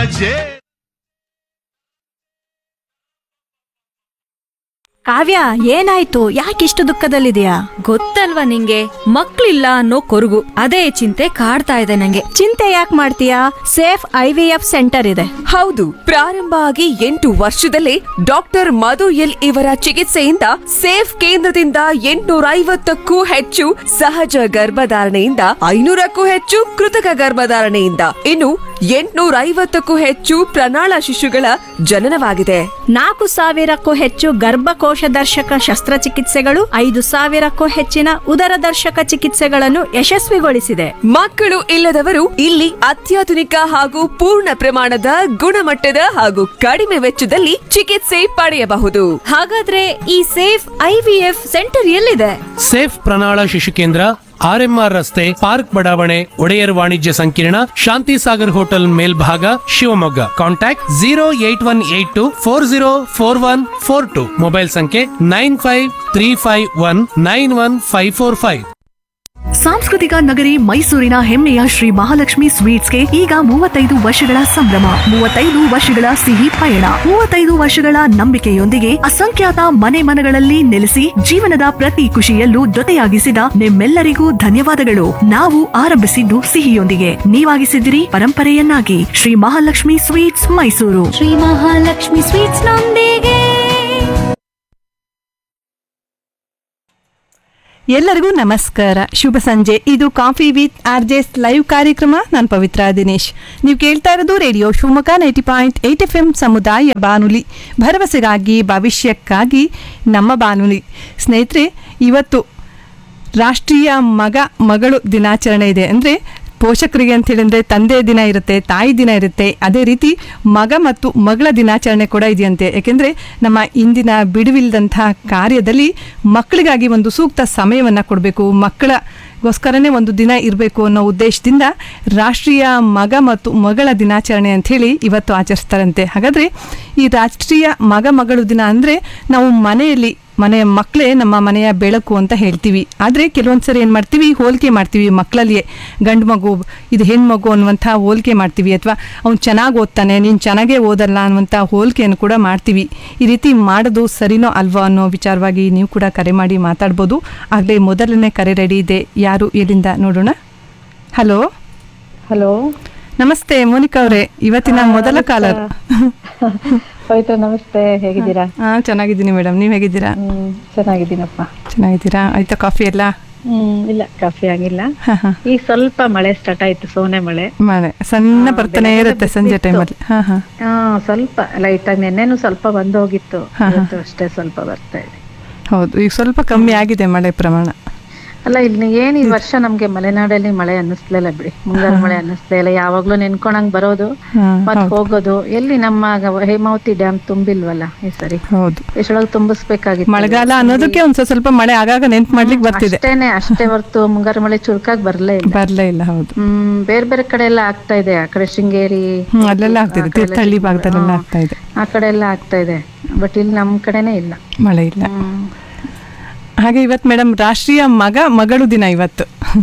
ಮಜೆ ಕಾವ್ಯ ಏನಾಯ್ತು ಯಾಕಿಷ್ಟು ದುಃಖದಲ್ಲಿದೆಯಾ ಗೊತ್ತಲ್ವಾ ನಿಂಗೆ ಮಕ್ಳಿಲ್ಲ ಅನ್ನೋ ಕೊರಗು ಅದೇ ಚಿಂತೆ ಕಾಡ್ತಾ ಇದೆ ನಂಗೆ ಚಿಂತೆ ಯಾಕೆ ಮಾಡ್ತೀಯಾ safe I V F centre ಇದೆ ಹೌದು ಪ್ರಾರಂಭ ಆಗಿ ಎಂಟು ವರ್ಷದಲ್ಲೇ ಡಾಕ್ಟರ್ ಮಧು ಎಲ್ ಇವರ ಚಿಕಿತ್ಸೆಯಿಂದ ಸೇಫ್ ಕೇಂದ್ರದಿಂದ ಎಂಟುನೂರ ಐವತ್ತಕ್ಕೂ ಹೆಚ್ಚು ಸಹಜ ಗರ್ಭಧಾರಣೆಯಿಂದ ಐನೂರಕ್ಕೂ ಹೆಚ್ಚು ಕೃತಕ ಗರ್ಭಧಾರಣೆಯಿಂದ ಇನ್ನು ಎಂಟುನೂರ ಐವತ್ತಕ್ಕೂ ಹೆಚ್ಚು ಪ್ರಣಾಳ ಶಿಶುಗಳ ಜನನವಾಗಿದೆ ನಾಲ್ಕು ಸಾವಿರಕ್ಕೂ ಹೆಚ್ಚು ಗರ್ಭಕೋಶ ದರ್ಶಕ ಶಸ್ತ್ರಚಿಕಿತ್ಸೆಗಳು ಐದು ಸಾವಿರಕ್ಕೂ ಹೆಚ್ಚಿನ ಉದರ ದರ್ಶಕ ಚಿಕಿತ್ಸೆಗಳನ್ನು ಯಶಸ್ವಿಗೊಳಿಸಿದೆ ಮಕ್ಕಳು ಇಲ್ಲದವರು ಇಲ್ಲಿ ಅತ್ಯಾಧುನಿಕ ಹಾಗೂ ಪೂರ್ಣ ಪ್ರಮಾಣದ ಗುಣಮಟ್ಟದ ಹಾಗೂ ಕಡಿಮೆ ವೆಚ್ಚದಲ್ಲಿ ಚಿಕಿತ್ಸೆ ಪಡೆಯಬಹುದು ಹಾಗಾದ್ರೆ ಈ safe I V F centre ಎಲ್ಲಿದೆ ಸೇಫ್ ಪ್ರಣಾಳ ಶಿಶು ಕೇಂದ್ರ ಆರ್ಎಂಆರ್ ರಸ್ತೆ ಪಾರ್ಕ್ ಬಡಾವಣೆ ಒಡೆಯರ್ ವಾಣಿಜ್ಯ ಸಂಕೀರ್ಣ ಶಾಂತಿ ಸಾಗರ್ ಹೋಟೆಲ್ ಮೇಲ್ಭಾಗ Shivamogga contact zero eight one eight two four zero four one four two mobile ಸಂಖ್ಯೆ nine five three five one nine one five four five ಸಾಂಸ್ಕೃತಿಕ ನಗರಿ ಮೈಸೂರಿನ ಹೆಮ್ಮೆಯ ಶ್ರೀ ಮಹಾಲಕ್ಷ್ಮಿ ಸ್ವೀಟ್ಸ್ಗೆ ಈಗ ಮೂವತ್ತೈದು ವರ್ಷಗಳ ಸಂಭ್ರಮ ಮೂವತ್ತೈದು ವರ್ಷಗಳ ಸಿಹಿ ಪಯಣ ಮೂವತ್ತೈದು ವರ್ಷಗಳ ನಂಬಿಕೆಯೊಂದಿಗೆ ಅಸಂಖ್ಯಾತ ಮನೆ ಮನಗಳಲ್ಲಿ ನೆಲೆಸಿ ಜೀವನದ ಪ್ರತಿ ಖುಷಿಯಲ್ಲೂ ಜೊತೆಯಾಗಿಸಿದ ನಿಮ್ಮೆಲ್ಲರಿಗೂ ಧನ್ಯವಾದಗಳು ನಾವು ಆರಂಭಿಸಿದ್ದು ಸಿಹಿಯೊಂದಿಗೆ ನೀವಾಗಿಸಿದಿರಿ ಪರಂಪರೆಯನ್ನಾಗಿ ಶ್ರೀ ಮಹಾಲಕ್ಷ್ಮಿ ಸ್ವೀಟ್ಸ್ ಮೈಸೂರು ಶ್ರೀ ಮಹಾಲಕ್ಷ್ಮಿ ಸ್ವೀಟ್ಸ್ ನೊಂದಿಗೆ ಎಲ್ಲರಿಗೂ ನಮಸ್ಕಾರ ಶುಭ ಸಂಜೆ ಇದು coffee with RJs live ಕಾರ್ಯಕ್ರಮ ನಾನು ಪವಿತ್ರ ದಿನೇಶ್ ನೀವು ಕೇಳ್ತಾ ಇರೋದು radio Shivamogga ninety point eight F M ಸಮುದಾಯ ಬಾನುಲಿ ಭರವಸೆಗಾಗಿ ಭವಿಷ್ಯಕ್ಕಾಗಿ ನಮ್ಮ ಬಾನುಲಿ ಸ್ನೇಹಿತರೆ ಇವತ್ತು ರಾಷ್ಟ್ರೀಯ ಮಗ ಮಗಳು ದಿನಾಚರಣೆ ಇದೆ ಅಂದರೆ ಪೋಷಕರಿಗೆ ಅಂತ ಹೇಳಿದ್ರೆ ತಂದೆ ದಿನ ಇರುತ್ತೆ ತಾಯಿ ದಿನ ಇರುತ್ತೆ ಅದೇ ರೀತಿ ಮಗ ಮತ್ತು ಮಗಳ ದಿನಾಚರಣೆ ಕೂಡ ಇದೆಯಂತೆ ಯಾಕೆಂದರೆ ನಮ್ಮ ಇಂದಿನ ಬಿಡುವಿಲ್ಲದಂಥ ಕಾರ್ಯದಲ್ಲಿ ಮಕ್ಕಳಿಗಾಗಿ ಒಂದು ಸೂಕ್ತ ಸಮಯವನ್ನು ಕೊಡಬೇಕು ಮಕ್ಕಳಗೋಸ್ಕರನೇ ಒಂದು ದಿನ ಇರಬೇಕು ಅನ್ನೋ ಉದ್ದೇಶದಿಂದ ರಾಷ್ಟ್ರೀಯ ಮಗ ಮತ್ತು ಮಗಳ ದಿನಾಚರಣೆ ಅಂಥೇಳಿ ಇವತ್ತು ಆಚರಿಸ್ತಾರಂತೆ ಹಾಗಾದರೆ ಈ ರಾಷ್ಟ್ರೀಯ ಮಗ ಮಗಳು ದಿನ ಅಂದರೆ ನಾವು ಮನೆಯಲ್ಲಿ ಮನೆಯ ಮಕ್ಕಳೇ ನಮ್ಮ ಮನೆಯ ಬೆಳಕು ಅಂತ ಹೇಳ್ತೀವಿ ಆದರೆ ಕೆಲವೊಂದು ಸರಿ ಏನು ಮಾಡ್ತೀವಿ ಹೋಲಿಕೆ ಮಾಡ್ತೀವಿ ಮಕ್ಕಳಲ್ಲಿಯೇ ಗಂಡು ಮಗು ಇದು ಹೆಣ್ಮಗು ಅನ್ನುವಂಥ ಹೋಲಿಕೆ ಮಾಡ್ತೀವಿ ಅಥವಾ ಅವ್ನು ಚೆನ್ನಾಗಿ ಓದ್ತಾನೆ ನೀನು ಚೆನ್ನಾಗೇ ಓದಲ್ಲ ಅನ್ನುವಂಥ ಹೋಲಿಕೆಯನ್ನು ಕೂಡ ಮಾಡ್ತೀವಿ ಈ ರೀತಿ ಮಾಡೋದು ಸರಿನೋ ಅಲ್ವೋ ಅನ್ನೋ ವಿಚಾರವಾಗಿ ನೀವು ಕೂಡ ಕರೆ ಮಾಡಿ ಮಾತಾಡ್ಬೋದು ಆಗಲೇ ಮೊದಲನೇ ಕರೆ ರೆಡಿ ಇದೆ ಯಾರು ಎಲ್ಲಿಂದ ನೋಡೋಣ ಹಲೋ ಹಲೋ ನಮಸ್ತೆ ಮೋನಿಕಾ ಅವರೇ ಇವತ್ತಿನ ಮೊದಲ ಕಾಲರ್ ಪವಿತ್ರ ನಮಸ್ತೆ ಹೇಗಿದ್ದೀರಾ ಹಾಂ ಚೆನ್ನಾಗಿದ್ದೀನಿ ಮೇಡಮ್ ನೀವು ಹೇಗಿದ್ದೀರಾ ಹ್ಮ್ ಚೆನ್ನಾಗಿದ್ದೀನಪ್ಪ ಚೆನ್ನಾಗಿದ್ದೀರಾ ಆಯ್ತಾ ಕಾಫಿ ಎಲ್ಲ ಹ್ಮ್ ಇಲ್ಲ ಕಾಫಿ ಆಗಿಲ್ಲ ಹಾಂ ಹಾಂ ಈಗ ಸ್ವಲ್ಪ ಮಳೆ ಸ್ಟಾರ್ಟ್ ಆಯ್ತು ಸೋನೆ ಮಳೆ ಮಳೆ ಸಣ್ಣ ಬರ್ತಾನೆ ಇರುತ್ತೆ ಸಂಜೆ ಟೈಮಲ್ಲಿ ಹಾಂ ಹಾಂ ಹಾ ಸ್ವಲ್ಪ ಲೈಟ್ ಆಗಿ ನೆನ್ನೆನು ಸ್ವಲ್ಪ ಬಂದು ಹೋಗಿತ್ತು ಇವತ್ತು ಅಷ್ಟೇ ಸ್ವಲ್ಪ ಬರ್ತಾ ಇದೆ ಹೌದು ಈಗ ಸ್ವಲ್ಪ ಕಮ್ಮಿ ಆಗಿದೆ ಮಳೆ ಪ್ರಮಾಣ ಅಲ್ಲ ಇಲ್ಲಿ ಏನ್ ಈ ವರ್ಷ ನಮ್ಗೆ ಮಲೆನಾಡಲ್ಲಿ ಮಳೆ ಅನ್ನಿಸ್ಲಿಲ್ಲ ಬಿಡಿ ಮುಂಗಾರು ಮಳೆ ಅನ್ನಿಸ್ಲೇ ಇಲ್ಲ ಯಾವಾಗ್ಲೂ ನೆನ್ಕೊಂಡಂಗ್ ಬರೋದು ಹಾಂ ಮತ್ ಹೋಗೋದು ಎಲ್ಲಿ ನಮ್ಮ ಗ- ಹೇಮಾವತಿ ಡ್ಯಾಮ್ ತುಂಬಿಲ್ವಲ್ಲ ಈ ಸರಿ ಹೌದು ಎಷ್ಟೊಳಗೆ ತುಂಬಿಸ್ಬೇಕಾಗಿತ್ತು ಮಳೆಗಾಲ ಅನ್ನೋದಕ್ಕೆ ಒಂದ್ ಸ್ವಲ್ಪ ಸ್ವಲ್ಪ ಮಳೆ ಆಗಾಗ ನೆನ್ಪು ಮಾಡ್ಲಿಕ್ಕೆ ಬರ್ತಿದೆ ಅಷ್ಟೇನೆ ಅಷ್ಟೇ ಹೊರ್ತು ಮುಂಗಾರು ಮಳೆ ಚುರುಕಾಗಿ ಬರ್ಲೇ ಇಲ್ಲ ಬರ್ಲೇ ಇಲ್ಲ ಹೌದು ಹ್ಮ್ ಬೇರೆ ಬೇರೆ ಕಡೆ ಎಲ್ಲ ಆಗ್ತಾ ಇದೆ ಆ ಕಡೆ ಶೃಂಗೇರಿ ಹ್ಮ್ ಅಲ್ಲೆಲ್ಲ ಆಗ್ತಿದೆ ತೀರ್ಥಹಳ್ಳಿ ಭಾಗದಲ್ಲೆಲ್ಲ ಆಗ್ತಾ ಇದೆ ಆ ಕಡೆ ಎಲ್ಲ ಆಗ್ತಾ ಇದೆ ಬಟ್ ಇಲ್ಲಿ ನಮ್ ಕಡೆನೇ ಇಲ್ಲ ಮಳೆ ಇಲ್ಲ ಹಾಗೆ ಇವತ್ತು ಮೇಡಮ್ ರಾಷ್ಟ್ರೀಯ ಮಗ ಮಗಳು ದಿನ ಇವತ್ತು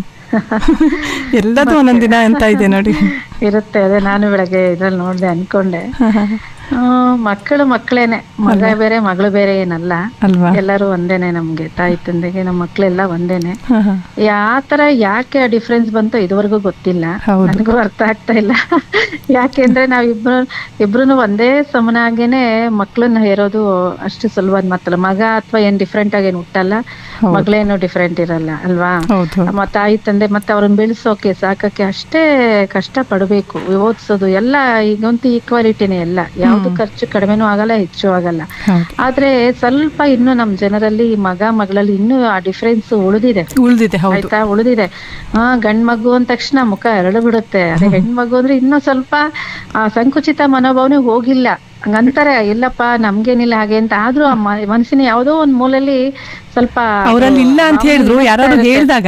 ಎಲ್ಲದೂ ಒಂದೊಂದ್ ದಿನ ಅಂತ ಇದೆ ನೋಡಿ ಇರುತ್ತೆ ಅದೇ ನಾನು ಬೆಳಗ್ಗೆ ಇದ್ರಲ್ಲಿ ನೋಡ್ದೆ ಅನ್ಕೊಂಡೆ ಹ್ಮ್, ಮಕ್ಕಳು ಮಕ್ಕಳೇನೆ ಮಗ ಬೇರೆ ಮಗಳು ಬೇರೆ ಏನಲ್ಲ ಅಲ್ವಾ ಎಲ್ಲರೂ ಒಂದೇನೆ ನಮ್ಗೆ ತಾಯಿ ತಂದೆಗೆ ನಮ್ಮ ಮಕ್ಳೆಲ್ಲ ಒಂದೇನೆ ಹಾ, ಹಾ. ಯಾತರ ಯಾಕೆ ಆ ಡಿಫ್ರೆನ್ಸ್ ಬಂತು ಇದುವರೆಗೂ ಗೊತ್ತಿಲ್ಲ ಹೌದು. ನನಗೂ ಅರ್ಥ ಆಗ್ತಾ ಇಲ್ಲ ಯಾಕೆಂದ್ರೆ ನಾವ್ ಇಬ್ರು ಇಬ್ರು ಒಂದೇ ಸಮನಾಗೇನೆ ಮಕ್ಳನ್ನ ಹೇರೋದು ಅಷ್ಟು ಸುಲಭದ ಮಾತಲ್ಲ ಮಗ ಅಥವಾ ಏನ್ ಡಿಫ್ರೆಂಟ್ ಆಗಿ ಏನ್ ಹುಟ್ಟಲ್ಲ ಮಗಳೇನು ಡಿಫ್ರೆಂಟ್ ಇರಲ್ಲ ಅಲ್ವಾ ಹೌದು ಹೌದು. ನಮ್ಮ ತಾಯಿ ತಂದೆ ಮತ್ತೆ ಅವ್ರನ್ನ ಬೆಳೆಸೋಕೆ ಸಾಕಕ್ಕೆ ಅಷ್ಟೇ ಕಷ್ಟ ಪಡಬೇಕು ಓದಿಸೋದು ಎಲ್ಲ ಈಗಂತೂ ಈಕ್ವಾಲಿಟಿನೇ ಎಲ್ಲ ಯಾವ್ದು ಖರ್ಚು ಕಡಿಮೆನೂ ಆಗಲ್ಲ ಹೆಚ್ಚು ಆಗಲ್ಲ ಹೌದು. ಆದ್ರೆ ಸ್ವಲ್ಪ ಇನ್ನು ನಮ್ ಜನರಲ್ಲಿ ಈ ಮಗ ಮಗಳಲ್ಲಿ ಇನ್ನೂ ಆ ಡಿಫ್ರೆನ್ಸ್ ಉಳಿದಿದೆ ಉಳ್ದಿದೆ ಹೌದು ಆಯ್ತಾ ಉಳಿದಿದೆ ಹಾ ಗಂಡ್ ಮಗು ಅಂದ ತಕ್ಷಣ ಮುಖ ಎರಳು ಬಿಡುತ್ತೆ ಅದೇ ಹೆಣ್ಮಗು ಅಂದ್ರೆ ಇನ್ನೂ ಸ್ವಲ್ಪ ಆ ಸಂಕುಚಿತ ಮನೋಭಾವನೆ ಹೋಗಿಲ್ಲ ಹಂಗಂತಾರೆ ಇಲ್ಲಪ್ಪ ನಮ್ಗೇನಿಲ್ಲ ಹಾಗೆ ಅಂತ ಆದ್ರೂ ಆ ಮ- ಮನಸ್ಸಿನ ಯಾವ್ದೋ ಒಂದ್ ಮೂಲೆಯಲ್ಲಿ ಸ್ವಲ್ಪ ಅವರಲ್ಲಿ ಇಲ್ಲ ಅಂತ ಭಾವನೆ ಹೇಳಿದ್ರು ಇರ್ತಾ ಯಾರು ಇರುತ್ತೆ. ಹೇಳ್ದಾಗ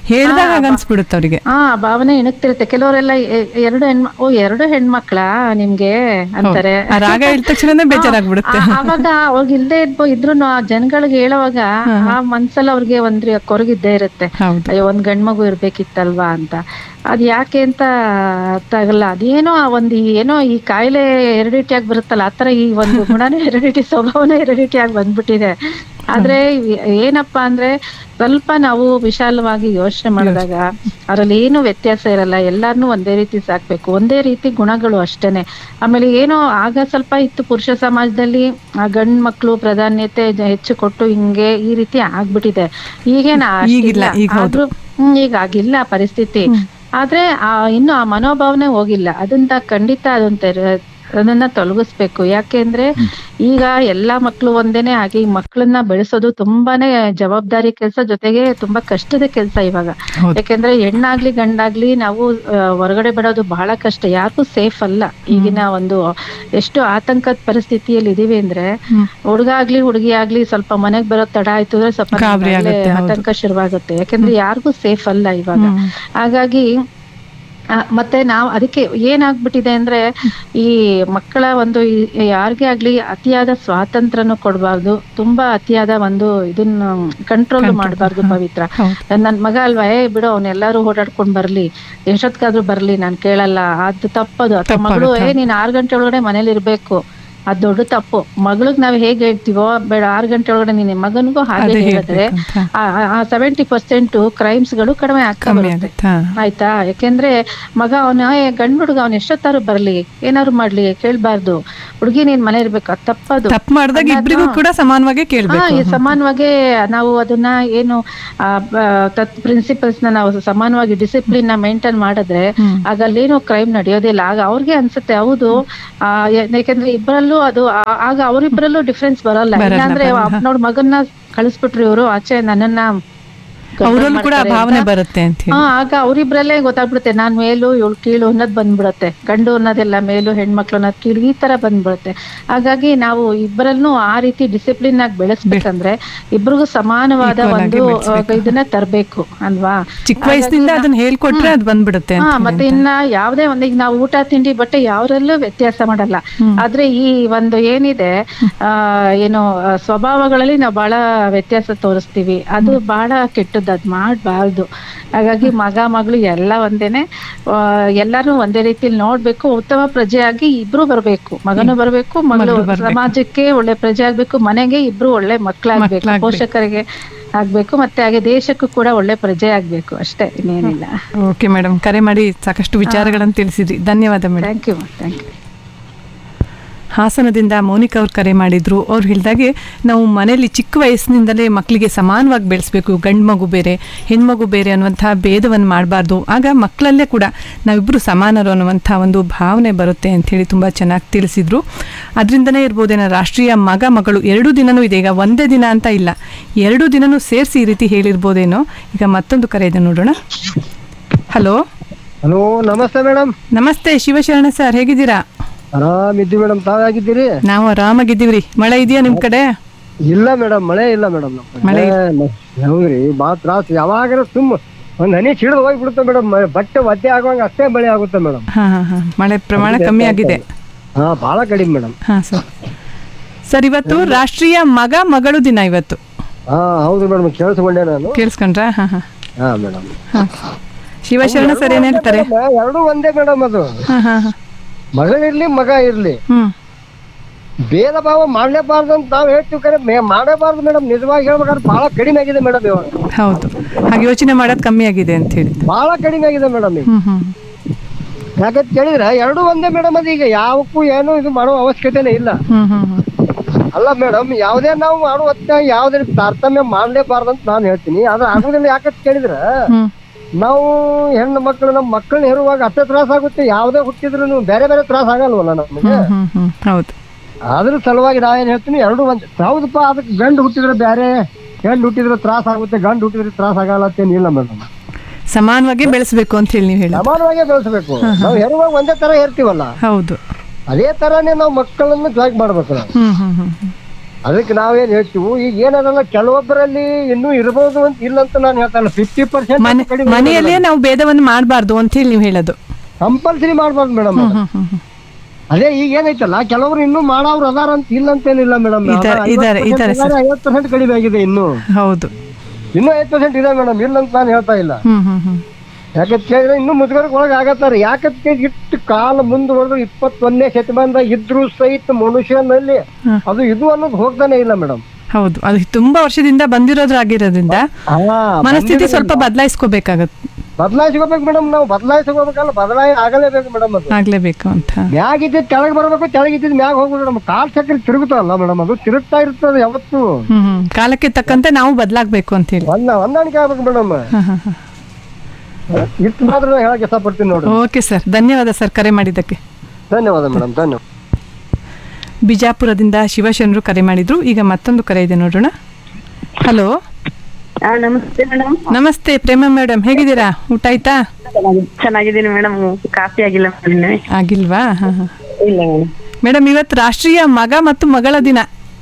ಹೇಳ್ದಾಗ ಅನ್ಸ್ಬಿಡುತ್ತೆ ಅವ್ರಿಗೆ ಹಾ ಭಾವನೆ ಇಣಕ್ತಿರುತ್ತೆ ಕೆಲವರೆಲ್ಲ ಎ- ಎರಡು ಹೆಣ್ಮ ಓ ಎರಡು ಹೆಣ್ಮಕ್ಳಾ ನಿಮ್ಗೆ ಅಂತಾರೆ ಆ ರಾಗ ಹೇಳಿದ ತಕ್ಷಣನೇ ಬೇಜಾರಾಗ್ಬಿಡುತ್ತೆ ಆ- ಆವಾಗ ಅವಾಗ ಇಲ್ದೇ ಇದ್ಬೋ ಇದ್ರು ಆ ಜನಗಳಿಗೆ ಹೇಳುವಾಗ ಆ ಮನ್ಸಲ್ಲಿ ಅವ್ರಿಗೆ ಒಂದ್ರಿ ಕೊರಗಿದ್ದೇ ಇರುತ್ತೆ ಹೌದು ಅಯ್ಯೋ ಒಂದ್ ಗಂಡ್ಮಗು ಇರ್ಬೇಕಿತ್ತಲ್ವಾ ಅಂತ ಅದ್ ಯಾಕೆ ಅಂತ ಅರ್ಥ ಆಗಲ್ಲ ಅದೇನೋ ಆ ಒಂದ್ ಈ ಏನೋ ಈ ಕಾಯಿಲೆ ಹೆರಿಡಿಟಿ ಆಗಿ ಬರುತ್ತಲ್ಲ ಆತರ ಈ ಒಂದು ಗುಣನೇ ಹೆರಿಡಿಟಿ ಸ್ವಭಾವನೇ ಹೆರಿಡಿಟಿ ಆಗಿ ಬಂದ್ಬಿಟ್ಟಿದೆ ಆದ್ರೆ ಇವ್- ಏನಪ್ಪಾ ಅಂದ್ರೆ ಸ್ವಲ್ಪ ನಾವು ವಿಶಾಲವಾಗಿ ಯೋಚನೆ ಮಾಡಿದಾಗ ಅದ್ರಲ್ಲಿ ಏನು ವ್ಯತ್ಯಾಸ ಇರಲ್ಲ ಎಲ್ಲಾರ್ನು ಒಂದೇ ರೀತಿ ಸಾಕ್ಬೇಕು ಒಂದೇ ರೀತಿ ಗುಣಗಳು ಅಷ್ಟೇನೆ ಆಮೇಲೆ ಏನೋ ಆಗ ಸ್ವಲ್ಪ ಇತ್ತು ಪುರುಷ ಸಮಾಜದಲ್ಲಿ ಆ ಗಂಡ್ ಮಕ್ಳು ಪ್ರಾಧಾನ್ಯತೆ ಜ- ಹೆಚ್ಚು ಕೊಟ್ಟು ಹಿಂಗೆ ಈ ರೀತಿ ಆಗ್ಬಿಟ್ಟಿದೆ ಈಗೇನ ಈಗಿಲ್ಲ, ಈಗ ಹೌದು. ಆದ್ರೂ ಹ್ಮ್ ಈಗ ಆಗಿಲ್ಲ ಪರಿಸ್ಥಿತಿ ಆದ್ರೆ ಆ ಇನ್ನು ಆ ಮನೋಭಾವನೆ ಹೋಗಿಲ್ಲ ಅದನ್ನ ಖಂಡಿತ ಅದನ್ನ ತೆರ- ಅದನ್ನ ತೊಲಗಿಸ್ಬೇಕು ಯಾಕೆಂದ್ರೆ ಈಗ ಎಲ್ಲಾ ಮಕ್ಳು ಒಂದೇನೆ ಆಗಿ ಈ ಮಕ್ಳನ್ನ ಬೆಳೆಸೋದು ತುಂಬಾನೇ ಜವಾಬ್ದಾರಿ ಕೆಲಸ ಜೊತೆಗೆ ತುಂಬಾ ಕಷ್ಟದ ಕೆಲಸ ಇವಾಗ ಹೌದು. ಯಾಕೆಂದ್ರೆ ಹೆಣ್ಣಾಗ್ಲಿ ಗಂಡಾಗ್ಲಿ ನಾವು ಆ, ಹೊರಗಡೆ ಬಿಡೋದು ಬಹಳ ಕಷ್ಟ ಯಾರಿಗೂ ಸೇಫ್ ಅಲ್ಲ ಈಗಿನ ಒಂದು ಎಷ್ಟು ಆತಂಕದ ಪರಿಸ್ಥಿತಿಯಲ್ಲಿ ಇದೀವಿ ಅಂದ್ರೆ ಹುಡುಗ ಆಗ್ಲಿ ಹುಡುಗಿ ಆಗ್ಲಿ ಸ್ವಲ್ಪ ಮನೆಗ್ ಬರೋ ತಡ ಆಯ್ತು ಅಂದ್ರೆ ಸ್ವಲ್ಪ ಗಾಬರಿ ನಮ್ಗೆ ಆಗುತ್ತೆ, ಹೌದು. ಆತಂಕ ಶುರುವಾಗುತ್ತೆ ಯಾಕಂದ್ರೆ ಯಾರಿಗೂ ಸೇಫ್ ಅಲ್ಲ ಇವಾಗ ಹಾಗಾಗಿ ಆ, ಮತ್ತೆ ನಾವು ಅದಕ್ಕೆ ಏನಾಗ್ಬಿಟ್ಟಿದೆ ಅಂದ್ರೆ ಈ ಮಕ್ಕಳ ಒಂದು ಈ- ಯಾರಿಗೇ ಆಗ್ಲಿ ಅತಿಯಾದ ಸ್ವಾತಂತ್ರ್ಯನು ಕೊಡಬಾರ್ದು ತುಂಬಾ ಅತಿಯಾದ ಒಂದು ಇದನ್ನ ಕಂಟ್ರೋಲ್ ಮಾಡಬಾರ್ದು ಪವಿತ್ರ ನನ್ ಮಗ ಅಲ್ವಾ ಏ ಬಿಡು ಅವ್ನೆಲ್ಲಾರು ಓಡಾಡ್ಕೊಂಡ್ ಬರ್ಲಿ ಎಷ್ಟೊತ್ಕಾದ್ರೂ ಬರ್ಲಿ ನಾನ್ ಕೇಳಲ್ಲ ಅದು ತಪ್ಪದು ಅಥವಾ ಮಗಳು ಏ ನೀನ್ ಆರ್ ಗಂಟೆ ಒಳಗಡೆ ಮನೇಲಿ ಇರ್ಬೇಕು ಅದ್ ದೊಡ್ಡ ತಪ್ಪು ಮಗಳಿಗ್ ನಾವ್ ಹೇಗ್ ಹೇಳ್ತೀವೋ ಬೇಡ ಆರ್ ಗಂಟೆ ಒಳಗಡೆ ನೀನ್ ಮಗನಿಗೂ ಹಾಗೆ ಅದೇ ಹೇಳಿದ್ರೆ ಹೇಳ್ಬೇಕು ಅಂತ. ಆ ಸೆವೆಂಟಿ ಪರ್ಸೆಂಟ್ ಕ್ರೈಮ್ಸ್ ಗಳು ಕಡಿಮೆ ಆಗ್ತಾ ಕಮ್ಮಿ ಬರುತ್ತೆ ಆಗುತ್ತಾ ಆಯ್ತಾ ಯಾಕೆಂದ್ರೆ ಮಗ ಅವನ ಗಂಡು ಹುಡುಗ ಅವ್ನ ಎಷ್ಟೊತ್ತಾರು ಬರ್ಲಿ ಏನಾದ್ರು ಮಾಡ್ಲಿ ಕೇಳ್ಬಾರ್ದು ಹುಡುಗಿ ನೀನ್ ಮನೆ ಇರ್ಬೇಕು ಅದ್ ತಪ್ಪದು ತಪ್ಪು ಮಾಡಿದಾಗ ಇಬ್ರಿಗೂ ಕೂಡ ಸಮಾನವಾಗಿ ಹಾ ಕೇಳ್ಬೇಕು ಈ ಸಮಾನವಾಗಿ ನಾವು ಅದನ್ನ ಏನು ಆ, ಬ- ತತ್ ಪ್ರಿನ್ಸಿಪಲ್ಸ್ ನ ನಾವು ಸಮಾನವಾಗಿ ಡಿಸಿಪ್ಲಿನ್ ನ ಮೇಂಟೈನ್ ಮಾಡಿದ್ರೆ ಆಗ ಅಲ್ಲೇನು ಕ್ರೈಮ್ ನಡೆಯೋದಿಲ್ಲ ಆಗ ಅವ್ರಿಗೆ ಅನ್ಸುತ್ತೆ ಹೌದು ಆ, ಯಾ- ಯಾಕೆಂದ್ರೆ ಇಬ್ಬರಲ್ಲೂ ಅದು ಆ- ಆಗ ಅವರಿಬ್ಬರಲ್ಲೂ ಡಿಫ್ರೆನ್ಸ್ ಬರಲ್ಲ ಇಲ್ಲಾಂದ್ರೆ ನೋಡ್ ಮಗನ್ನ ಕಳಿಸ್ಬಿಟ್ರು ಇವರು ಆಚೆ ನನ್ನನ್ನ ಗದ್ದಲ ಅವರಲ್ಲೂ ಕೂಡ ಆ ಮಾಡ್ತಾರೆ ಭಾವನೆ ಅಂತ. ಬರುತ್ತೆ ಅಂತ ಹೇಳಿ ಹಾ ಆಗ ಅವರಿಬ್ರಲ್ಲೇ ಗೊತ್ತಾಗ್ಬಿಡುತ್ತೆ ನಾನ್ ಮೇಲು ಇವಳು ಕೀಳು ಅನ್ನೋದ್ ಬಂದ್ಬಿಡುತ್ತೆ ಗಂಡು ಅನ್ನೋದೆಲ್ಲ ಮೇಲು ಹೆಣ್ಮಕ್ಳು ಅನ್ನೋದ್ ಕೀಳು ಈ ತರ ಬಂದ್ಬಿಡುತ್ತೆ ಹಾಗಾಗಿ ನಾವು ಇಬ್ಬರನ್ನು ಆ ರೀತಿ ಡಿಸಿಪ್ಲಿನ್ ಆಗಿ ಬೆಳೆಸ್ಬೇಕಂದ್ರೆ ಇಬ್ರಿಗೂ ಸಮಾನವಾದ Equal ಆಗಿ ಒಂದು ಬೆಳೆಸ್ಬೇಕು. ಆ, ಇದನ್ನ ತರ್ಬೇಕು ಅಲ್ವಾ ಚಿಕ್ಕ ವಯಸ್ಸಿನಿಂದ ಅದನ್ನ ಹೇಳ್ಕೊಟ್ರೆ ಅದು ಬಂದ್ಬಿಡುತ್ತೆ ಅಂತ ಹಾ ಹೇಳಿ. ಮತ್ತೆ ಇನ್ನ ಯಾವ್ದೇ ಒಂದು ಈಗ ನಾವು ಊಟ ತಿಂಡಿ ಬಟ್ಟೆ ಯಾವ್ದ್ರಲ್ಲೂ ವ್ಯತ್ಯಾಸ ಮಾಡಲ್ಲ ಆದ್ರೆ ಈ ಒಂದು ಏನಿದೆ ಆ ಏನು ಆ, ಸ್ವಭಾವಗಳಲ್ಲಿ ನಾವು ಬಹಳ ವ್ಯತ್ಯಾಸ ತೋರಿಸ್ತೀವಿ ಅದು ಬಹಳ ಕೆಟ್ಟದ್ದು ಅದ್ ಮಾಡ್ಬಾರ್ದು ಹಾಗಾಗಿ ಮಗ ಮಗಳು ಎಲ್ಲ ಒಂದೇನೆ ಆ, ಎಲ್ಲಾರು ಒಂದೇ ರೀತಿಲಿ ನೋಡ್ಬೇಕು ಉತ್ತಮ ಪ್ರಜೆಯಾಗಿ ಇಬ್ರು ಬರ್ಬೇಕು ಮಗನು ಬರ್ಬೇಕು ಮಗಳು ಮಗಳು ಬರ್ಬೇಕು. ಸಮಾಜಕ್ಕೆ ಒಳ್ಳೆ ಪ್ರಜೆ ಆಗ್ಬೇಕು ಮನೆಗೆ ಇಬ್ರು ಒಳ್ಳೆ ಮಕ್ಕಳಾಗ್ಬೇಕು ಮಕ್ಳಾಗ್ಬೇಕು. ಪೋಷಕರಿಗೆ ಆಗ್ಬೇಕು ಮತ್ತೆ ಹಾಗೆ ದೇಶಕ್ಕೂ ಕೂಡ ಒಳ್ಳೆ ಪ್ರಜೆ ಆಗ್ಬೇಕು ಅಷ್ಟೇ ಇನ್ನೇನಿಲ್ಲ ಓಕೆ ಮೇಡಮ್ ಕರೆ ಮಾಡಿ ಸಾಕಷ್ಟು ವಿಚಾರಗಳನ್ನು ತಿಳಿಸಿದ್ರಿ ಧನ್ಯವಾದ madam thank you thank you ಹಾಸನದಿಂದ ಮೌನಿಕ ಅವ್ರು ಕರೆ ಮಾಡಿದ್ರು ಅವ್ರು ಹೇಳಿದಾಗೆ ನಾವು ಮನೆಯಲ್ಲಿ ಚಿಕ್ಕ ವಯಸ್ಸಿನಿಂದಲೇ ಮಕ್ಕಳಿಗೆ ಸಮಾನವಾಗಿ ಬೆಳೆಸ್ಬೇಕು ಗಂಡು ಮಗು ಬೇರೆ ಹೆಣ್ಮಗು ಬೇರೆ ಅನ್ನುವಂಥ ಭೇದವನ್ನು ಮಾಡಬಾರ್ದು ಆಗ ಮಕ್ಕಳಲ್ಲೇ ಕೂಡ ನಾವಿಬ್ಬರು ಸಮಾನರು ಅನ್ನುವಂಥ ಒಂದು ಭಾವನೆ ಬರುತ್ತೆ ಅಂಥೇಳಿ ತುಂಬ ಚೆನ್ನಾಗಿ ತಿಳಿಸಿದ್ರು ಅದರಿಂದನೇ ಇರ್ಬೋದೇನೋ ರಾಷ್ಟ್ರೀಯ ಮಗ ಮಗಳು ಎರಡು ದಿನನೂ ಇದೆ ಈಗ ಒಂದೇ ದಿನ ಅಂತ ಇಲ್ಲ ಎರಡು ದಿನನೂ ಸೇರಿಸಿ ಈ ರೀತಿ ಹೇಳಿರ್ಬೋದೇನೋ ಈಗ ಮತ್ತೊಂದು ಕರೆ ಇದೆ ನೋಡೋಣ ಹಲೋ ಹಲೋ ನಮಸ್ತೆ ಮೇಡಮ್ ನಮಸ್ತೆ ಶಿವಶರಣ ಸರ್ ಹೇಗಿದ್ದೀರಾ ಆರಾಮಿದ್ದಿ ಮೇಡಮ್ ತಾವಾಗಿದ್ದೀರಿ ನಾವು ಆರಾಮಾಗಿದ್ದೀವ್ರಿ ಮಳೆ ಇದೆಯಾ ನಿಮ್ಮ ಕಡೆ ಇಲ್ಲ ಮೇಡಮ್ ಮಳೆ ಇಲ್ಲ ಮೇಡಮ್ ಮಳೆ ಹೌದ್ರಿ ಬಾ ತ್ರಾಸ್ ಯಾವಾಗಾರ ಸುಮ್ಮ ಒಂದ್ ಹನಿ ಸಿಡಿದು ಹೋಗ್ಬಿಡುತ್ತೆ ಮೇಡಮ್ ಬಟ್ಟೆ ಒದ್ದೆ ಆಗುವಂಗ ಅಷ್ಟೇ ಮಳೆ ಆಗುತ್ತೆ ಮೇಡಮ್ ಹಾ ಹಾ ಹಾ ಮಳೆ ಪ್ರಮಾಣ ಕಮ್ಮಿ ಆಗಿದೆ ಹಾ ಬಹಳ ಕಡಿಮೆ ಮೇಡಮ್ ಹಾ ಸರ್ ಸರ್ ಇವತ್ತು ರಾಷ್ಟ್ರೀಯ ಮಗ ಮಗಳು ದಿನ ಇವತ್ತು ಹಾ ಹೌದು ಮೇಡಮ್ ಕೇಳಿಸ್ಕೊಂಡೆ ನಾನು ಕೇಳಿಸ್ಕೊಂಡ್ರಾ ಹಾ ಹಾ ಹಾ ಮೇಡಮ್ ಹಾ ಶಿವಶರಣ ಸರ್ ಏನ್ ಹೇಳ್ತಾರೆ ಎರಡು ಒಂದೇ ಮೇಡಮ್ ಅದು ಹಾ ಹಾ ಹಾ ಮಗಳಿರ್ಲಿ ಮಗ ಇರ್ಲಿ ಹ್ಮ್ ಭೇದ ಭಾವ ಮಾಡ್ಲೇಬಾರ್ದು ಅಂತ ನಾವ್ ಹೇಳ್ತೀವಿ ಕರೆ ಮೇ- ಮಾಡಬಾರ್ದು ಮೇಡಮ್ ನಿಜವಾಗಿ ಹೇಳ್ಬೇಕಾದ್ರೆ ಬಹಳ ಕಡಿಮೆ ಆಗಿದೆ ಮೇಡಮ್ ಇವಾಗ ಹೌದು ಹಾಗೆ ಯೋಚನೆ ಮಾಡೋದು ಕಮ್ಮಿ ಆಗಿದೆ ಅಂತ ಹೇಳಿ ಬಹಳ ಕಡಿಮೆ ಆಗಿದೆ ಮೇಡಮ್ ಈಗ ಹ್ಮ್ ಹ್ಮ್ ಯಾಕಂತ ಕೇಳಿದ್ರೆ ಎರಡು ಒಂದೇ ಮೇಡಮ್ ಅದು ಈಗ ಯಾವಕ್ಕೂ ಏನು ಇದು ಮಾಡೋ ಅವಶ್ಯಕತೆನೇ ಇಲ್ಲ ಹ್ಮ್ ಹ್ಮ್ ಹ್ಮ್ ಅಲ್ಲ ಮೇಡಮ್ ಯಾವುದೇ ನಾವು ಮಾಡೋ ಹೊತ್ತಿನಾಗ ಯಾವುದೇ ರೀತಿ ತಾರತಮ್ಯ ಮಾಡ್ಲೇಬಾರ್ದು ಅಂತ ನಾನು ಹೇಳ್ತೀನಿ ಆದ್ರೆ ಆಗೋದಿಲ್ಲ ಯಾಕಂತ ಕೇಳಿದ್ರೆ ಹ್ಮ್ ನಾವು ಹೆಣ್ಣು ಮಕ್ಕಳು ನಮ್ಮ ಮಕ್ಕಳನ್ನ ಹೆರುವಾಗ ಅಷ್ಟೇ ತ್ರಾಸ ಆಗುತ್ತೆ ಯಾವುದೇ ಹುಟ್ಟಿದ್ರು ಬೇರೆ ಬೇರೆ ತ್ರಾಸ ಆಗಲ್ವಲ್ಲ ನಮಗೆ ಹ್ಮ್ ಹ್ಮ್ ಹ್ಮ್ ಹೌದು ಅದ್ರ ಸಲುವಾಗಿ ನಾ ಏನ್ ಹೇಳ್ತೀನಿ ಎರಡು ಒಂದ್ ಹೌದಪ್ಪ ಅದಕ್ಕೆ ಗಂಡು ಹುಟ್ಟಿದ್ರೆ ಬೇರೆ ಹೆಣ್ಣು ಹುಟ್ಟಿದ್ರೆ ತ್ರಾಸ ಆಗುತ್ತೆ ಗಂಡು ಹುಟ್ಟಿದ್ರೆ ತ್ರಾಸ ಆಗಲ್ಲ ಅಂತೇನಿಲ್ಲ ಮೇಡಮ್ ಸಮಾನವಾಗಿ ಬೆಳೆಸ್ಬೇಕು ಅಂತ ಹೇಳಿ ನೀವು ಹೇಳಿ ಸಮಾನವಾಗೇ ಬೆಳೆಸಬೇಕು ನಾವು ಹೆರುವಾಗ ಒಂದೇ ತರ ಇರ್ತೀವಲ್ಲ ಹೌದು ಅದೇ ತರಾನೇ ನಾವು ಮಕ್ಕಳನ್ನು ಜಾಯ್ಕ್ ಮಾಡ್ಬೇಕು ನಾವು ಹ್ಮ್ ಹ್ಮ್ ಹ್ಮ್ ಹ್ಮ್ ಅದಕ್ಕೆ ನಾವೇನ್ ಹೇಳ್ತೀವಿ ಈಗ ಏನದಲ್ಲ ಕೆಲವೊಬ್ಬರಲ್ಲಿ ಇನ್ನೂ ಇರಬಹುದು ಅಂತ ಇಲ್ಲ ಅಂತ ನಾನು ಹೇಳ್ತಾನೆ ಫಿಫ್ಟಿ ಮನೆ ಪರ್ಸೆಂಟ್ ಮನೆಯಲ್ಲೇ ನಾವು ಭೇದವನ್ನು ಮಾಡಬಾರ್ದು ಅಂತ ಹೇಳಿ ನೀವು ಹೇಳೋದು ಕಂಪಲ್ಸರಿ ಮಾಡ್ಬಾರ್ದು ಮೇಡಮ್ ಅದೇ ಈಗ ಏನೈತಲ್ಲ ಕೆಲವರು ಇನ್ನೂ ಮಾಡವ್ರು ಅದಾರ ಅಂತ ಇಲ್ಲ ಅಂತೇನಿಲ್ಲ ಮೇಡಮ್ ಇದಾರೆ, ಇದಾರೆ, ಇದಾರೆ sir. ಐವತ್ತು ಪರ್ಸೆಂಟ್ ಕಡಿಮೆ ಆಗಿದೆ ಇನ್ನು ಹೌದು ಇನ್ನೂ ಐವತ್ತು ಪರ್ಸೆಂಟ್ ಇದೆ ಮೇಡಮ್ ಇಲ್ಲ ಅಂತ ನಾನು ಹೇಳ್ತಾ ಇಲ್ಲ ಹ್ಮ್ ಹ್ಮ್ ಹ್ಮ್ ಯಾಕಂತ ಕೇಳಿದ್ರೆ ಇನ್ನೂ ಮುದುಗರಿಗೆ ಒಳಗೆ ಆಗತ್ತಾರೆ ಯಾಕಂತ ಕೇಳಿ ಇಟ್ಟು ಕಾಲ ಮುಂದುವರೆದು ಇಪ್ಪತ್ತೊಂದನೇ ಶತಮಾನದಾಗ ಇದ್ರು ಸಹಿತ ಮನುಷ್ಯನಲ್ಲಿ ಅದು ಇದು ಅನ್ನೋದು ಹೋಗ್ತಾನೆ ಇಲ್ಲ ಮೇಡಮ್ ಹೌದು ಅದು ತುಂಬಾ ವರ್ಷದಿಂದ ಬಂದಿರೋದ್ರಾಗಿರೋದ್ರಿಂದ ಮನಸ್ಥಿತಿ ಸ್ವಲ್ಪ ಬದಲಾಯಿಸ್ಕೋಬೇಕಾಗತ್ತೆ ಬದಲಾಯಿಸ್ಕೋಬೇಕು ಮೇಡಮ್ ನಾವು ಬದಲಾಯಿಸ್ಕೋಬೇಕಲ್ಲ ಬದಲಾಯಿ ಆಗಲೇಬೇಕು ಮೇಡಮ್ ಅದು ಆಗ್ಲೇಬೇಕು ಅಂತ ಮ್ಯಾಗಿದ್ದ ಕೆಳಗೆ ಬರಬೇಕು ಕೆಳಗಿದ್ದ ಮ್ಯಾಗ ಹೋಗ್ಬೇಕು ಮೇಡಮ್ ಕಾಲ್ ಚಕ್ರ ತಿರುಗುತ್ತಲ್ಲ ಮೇಡಮ್ ಅದು ತಿರುಗ್ತಾ ಇರ್ತದೆ ಯಾವತ್ತು ಹ್ಮ್ ಹ್ಮ್ ಕಾಲಕ್ಕೆ ತಕ್ಕಂತೆ ನಾವು ಬದಲಾಗಬೇಕು ಅಂತ ಹೇಳಿ ಒಂದ ಹೊಂದಾಣಿಕೆ ಆಗ್ಬೇಕು ಮೇಡಮ್ ಇಷ್ಟು ಮಾತ್ರ ನಾನು ಹೇಳಕ್ ಇಷ್ಟಪಡ್ತೀನಿ ನೋಡ್ರಿ ಓಕೆ ಸರ್ ಧನ್ಯವಾದ ಸರ್ ಕರೆ ಮಾಡಿದ್ದಕ್ಕೆ ಧನ್ಯವಾದ ಮೇಡಮ್ ಧನ್ಯವಾದ ಬಿಜಾಪುರದಿಂದ ಶಿವಶರಣರು ಕರೆ ಮಾಡಿದ್ರು ಈಗ ಮತ್ತೊಂದು ಕರೆ ಇದೆ ನೋಡೋಣ ಹಲೋ ನಮಸ್ತೆ ಮೇಡಮ್ ನಮಸ್ತೆ ಪ್ರೇಮ ಮೇಡಮ್ ಹೇಗಿದ್ದೀರಾ ಊಟ ಆಯ್ತಾ ಚೆನ್ನಾಗಿದ್ದೀನಿ ಮೇಡಮ್ ಕಾಫಿ ಆಗಿಲ್ಲ ಮೇಡಮ್ ಆಗಿಲ್ವಾ ಹಾ ಹಾ ಇಲ್ಲ ಮೇಡಮ್ ಮೇಡಮ್ ಇವತ್ತು ರಾಷ್ಟ್ರೀಯ ಮಗ ಮತ್ತು ಮಗಳ ದಿನ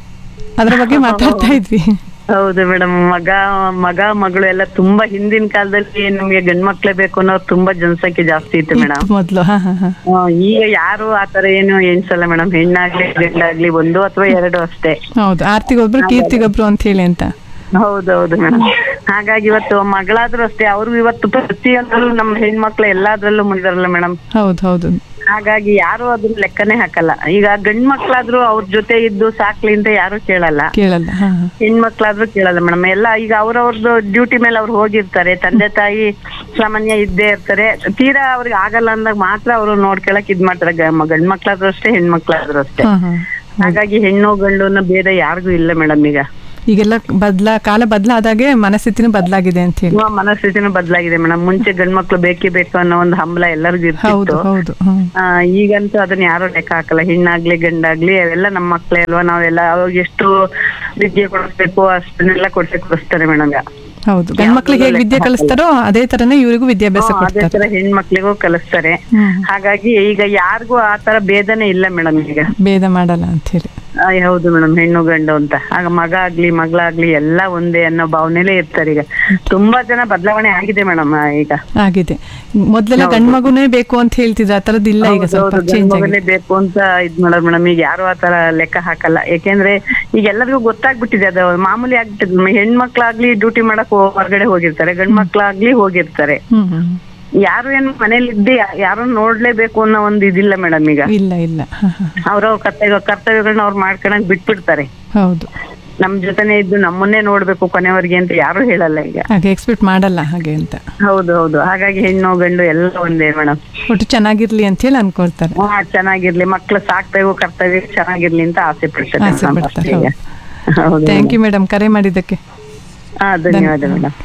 ಅದರ ಬಗ್ಗೆ ಮಾತಾಡ್ತಾ ಇದ್ವಿ ಹೌದು ಮೇಡಮ್ ಮಗ ಮಗ ಮಗಳು ಎಲ್ಲ ತುಂಬಾ ಹಿಂದಿನ ಕಾಲದಲ್ಲಿ ನಮ್ಗೆ ಗಂಡ್ ಮಕ್ಳೇ ಬೇಕು ಅನ್ನೋರು ತುಂಬಾ ಜನಸಂಖ್ಯೆ ಜಾಸ್ತಿ ಇತ್ತು ಮೇಡಮ್ ಮೊದಲು ಹಾ ಹಾ ಹಾ ಈಗ ಯಾರು ಆತರ ಏನು ಎಣ್ಸಲ್ಲ ಮೇಡಮ್ ಹೆಣ್ಣಾಗ್ಲಿ ಗಂಡಾಗ್ಲಿ ಒಂದು ಅಥವಾ ಎರಡು ಅಷ್ಟೇ ಹೌದು ಆರ್ತಿಗೊಬ್ರು ಕೀರ್ತಿಗೊಬ್ರು ಅಂತ ಹೇಳಿ ಅಂತ ಹೌದೌದು ಮೇಡಮ್ ಹಾಗಾಗಿ ಇವತ್ತು ಮಗಳಾದ್ರೂ ಅಷ್ಟೇ ಅವ್ರಿಗೂ ಇವತ್ತು ಪ್ರತಿಯೊಂದರಲ್ಲೂ ನಮ್ಮ ಹೆಣ್ಮಕ್ಳು ಎಲ್ಲಾದ್ರಲ್ಲೂ ಮುಂದಿರಲ್ಲ ಮೇಡಮ್ ಹೌದು ಹೌದು ಹಾಗಾಗಿ ಯಾರು ಅದನ್ನ ಲೆಕ್ಕನೇ ಹಾಕಲ್ಲ ಈಗ ಗಂಡ್ ಮಕ್ಳಾದ್ರೂ ಅವ್ರ ಜೊತೆ ಇದ್ದು ಸಾಕ್ಲಿ ಅಂತ ಯಾರು ಕೇಳಲ್ಲ ಕೇಳಲ್ಲ ಹಾ ಹಾ ಹೆಣ್ಮಕ್ಳಾದ್ರೂ ಕೇಳಲ್ಲ ಮೇಡಮ್ ಎಲ್ಲ ಈಗ ಅವ್ರವ್ರದ್ದು ಡ್ಯೂಟಿ ಮೇಲೆ ಅವ್ರು ಹೋಗಿರ್ತಾರೆ ತಂದೆ ತಾಯಿ ಸಾಮಾನ್ಯ ಇದ್ದೇ ಇರ್ತಾರೆ ತೀರಾ ಅವ್ರಿಗೆ ಆಗಲ್ಲ ಅಂದಾಗ ಮಾತ್ರ ಅವರು ನೋಡ್ಕೊಳಕ್ ಇದ್ ಮಾಡ್ತಾರೆ ಗ- ಗಂಡ್ ಮಕ್ಳಾದ್ರೂ ಅಷ್ಟೇ ಹೆಣ್ಮಕ್ಳಾದ್ರೂ ಅಷ್ಟೇ ಹಾ ಹಾ ಹಾಗಾಗಿ ಹೆಣ್ಣು ಗಂಡು ಅನ್ನೋ ಭೇದ ಯಾರಿಗೂ ಇಲ್ಲ ಮೇಡಮ್ ಈಗ ಈಗೆಲ್ಲ ಬದ್ಲಾ ಕಾಲ ಬದಲಾದಾಗೆ ಮನಸ್ಥಿತಿನೂ ಬದಲಾಗಿದೆ ಅಂತ ಹೇಳಿ ಇವಾಗ ಮನಸ್ಥಿತಿನೂ ಬದಲಾಗಿದೆ ಮೇಡಮ್ ಮುಂಚೆ ಗಂಡ್ ಮಕ್ಳು ಬೇಕೇ ಬೇಕು ಅನ್ನೋ ಒಂದು ಹಂಬಲ ಎಲ್ಲರಿಗೂ ಹೌದು ಇರ್ತಿತ್ತು ಹೌದು ಹ್ಮ್ ಆ, ಈಗಂತೂ ಅದನ್ನ ಯಾರು ಲೆಕ್ಕ ಹಾಕಲ್ಲ ಹೆಣ್ಣಾಗ್ಲಿ ಗಂಡಾಗ್ಲಿ ಅವೆಲ್ಲ ನಮ್ಮ ಮಕ್ಳೇ ಅಲ್ವಾ ನಾವೆಲ್ಲ ಅವ್ರಿಗೆ ಎಷ್ಟು ವಿದ್ಯೆ ಕೊಡಿಸ್ಬೇಕು ಅಷ್ಟನ್ನೆಲ್ಲ ಕೊಡ್ಸೇ ಕೊಡಿಸ್ತಾರೆ ಮೇಡಮ್ ಹೌದು ಗಂಡ್ ಮಕ್ಳಿಗೆ ಹೇಗೆ ವಿದ್ಯೆ ಕಲಿಸ್ತಾರೋ ಅದೇ ತರನೇ ಇವರಿಗೂ ವಿದ್ಯಾಭ್ಯಾಸ ಅದೇ ಕೊಡ್ತಾರೆ ತರ ಹೆಣ್ಮಕ್ಳಿಗೂ ಕಲಿಸ್ತಾರೆ ಹ್ಮ್. ಹಾಗಾಗಿ ಈಗ ಯಾರಿಗೂ ಆ ತರ ಭೇದನೇ ಇಲ್ಲ ಮೇಡಮ್ ಈಗ ಭೇದ ಮಾಡಲ್ಲ ಅಂತ ಹೇಳಿ ಆ, ಹೌದು ಮೇಡಮ್ ಹೆಣ್ಣು ಗಂಡು ಅಂತ ಆಗ ಮಗ ಆಗ್ಲಿ ಮಗಳಾಗ್ಲಿ ಎಲ್ಲ ಒಂದೇ ಅನ್ನೋ ಭಾವನೆಲೇ ಇರ್ತಾರೆ ಈಗ ತುಂಬಾ ಜನ ಬದಲಾವಣೆ ಆಗಿದೆ ಮೇಡಮ್ ಈಗ ಆಗಿದೆ ಮೊದ್ಲೆಲ್ಲ ಗಂಡ್ ಮಗುನೇ ಬೇಕು ಅಂತ ಹೇಳ್ತಿದ್ರು ಆ ತರದ್ ಇಲ್ಲ ಈಗ ಸ್ವಲ್ಪ ಹೌದು, ಗಂಡ್ ಚೇಂಜ್ ಮಗನೇ ಆಗಿದೆ ಬೇಕು ಅಂತ ಇದ್ ಮಾಡೋದು ಮೇಡಮ್ ಈಗ ಯಾರು ಆತರ ಲೆಕ್ಕ ಹಾಕಲ್ಲ ಯಾಕೆಂದ್ರೆ ಈಗ ಎಲ್ಲರಿಗೂ ಗೊತ್ತಾಗ್ಬಿಟ್ಟಿದೆ ಅದು ಮಾಮೂಲಿ ಆಗ್ಬಿಟ್ಟಿದೆ ಹೆಣ್ಮಕ್ಳಾಗ್ಲಿ ಡ್ಯೂಟಿ ಮಾಡಕ್ ಹೋ- ಹೊರಗಡೆ ಹೋಗಿರ್ತಾರೆ ಗಂಡ್ ಮಕ್ಳಾಗ್ಲಿ ಹೋಗಿರ್ತಾರೆ ಹ್ಮ್ ಹ್ಮ್ ಯಾರು ಏನ್ ಮನೇಲಿ ಇದ್ದೆ ಯಾರು ನೋಡ್ಲೇಬೇಕು ಅನ್ನೋ ಒಂದ್ ಇದಿಲ್ಲ ಮೇಡಮ್ ಈಗ ಇಲ್ಲ ಇಲ್ಲ ಹ, ಹ. ಅವ್ರ ಕರ್ತವ್ಯ ಕರ್ತವ್ಯಗಳನ್ನ ಅವ್ರು ಮಾಡ್ಕೊಳಕ್ ಬಿಟ್ಬಿಡ್ತಾರೆ ಹೌದು ನಮ್ ಜೊತೆನೆ ಇದ್ದು ನಮ್ಮನ್ನೇ ನೋಡ್ಬೇಕು ಕೊನೆವರೆಗೆ ಅಂತ ಯಾರು ಹೇಳಲ್ಲ ಈಗ ಹಾಗೆ ಎಕ್ಸ್ಪೆಕ್ಟ್ ಮಾಡಲ್ಲ ಹಾಗೆ ಅಂತ ಹೌದು ಹೌದು ಹಾಗಾಗಿ ಹೆಣ್ಣು ಗಂಡು ಎಲ್ಲ ಒಂದೇ ಮೇಡಮ್ ಒಟ್ಟು ಚೆನ್ನಾಗಿರ್ಲಿ ಅಂತ ಹೇಳಿ ಅನ್ಕೊಳ್ತಾರೆ ಹಾ ಚೆನ್ನಾಗಿರ್ಲಿ ಮಕ್ಳು ಸಾಕ್ಬೇಕು ಕರ್ತವ್ಯ ಚೆನ್ನಾಗಿರ್ಲಿ ಅಂತ ಆಸೆ ಪಡ್ತಾರೆ ಆಸೆ madam ಪಡ್ತಾರೆ, ಅಷ್ಟೇ ಈಗ. ಹೌದು ಥ್ಯಾಂಕ್ ಯು ಮೇಡಮ್ ಕರೆ ಮಾಡಿದ್ದಕ್ಕೆ ಹಾ ಧನ್ಯವಾದ ಮೇಡಮ್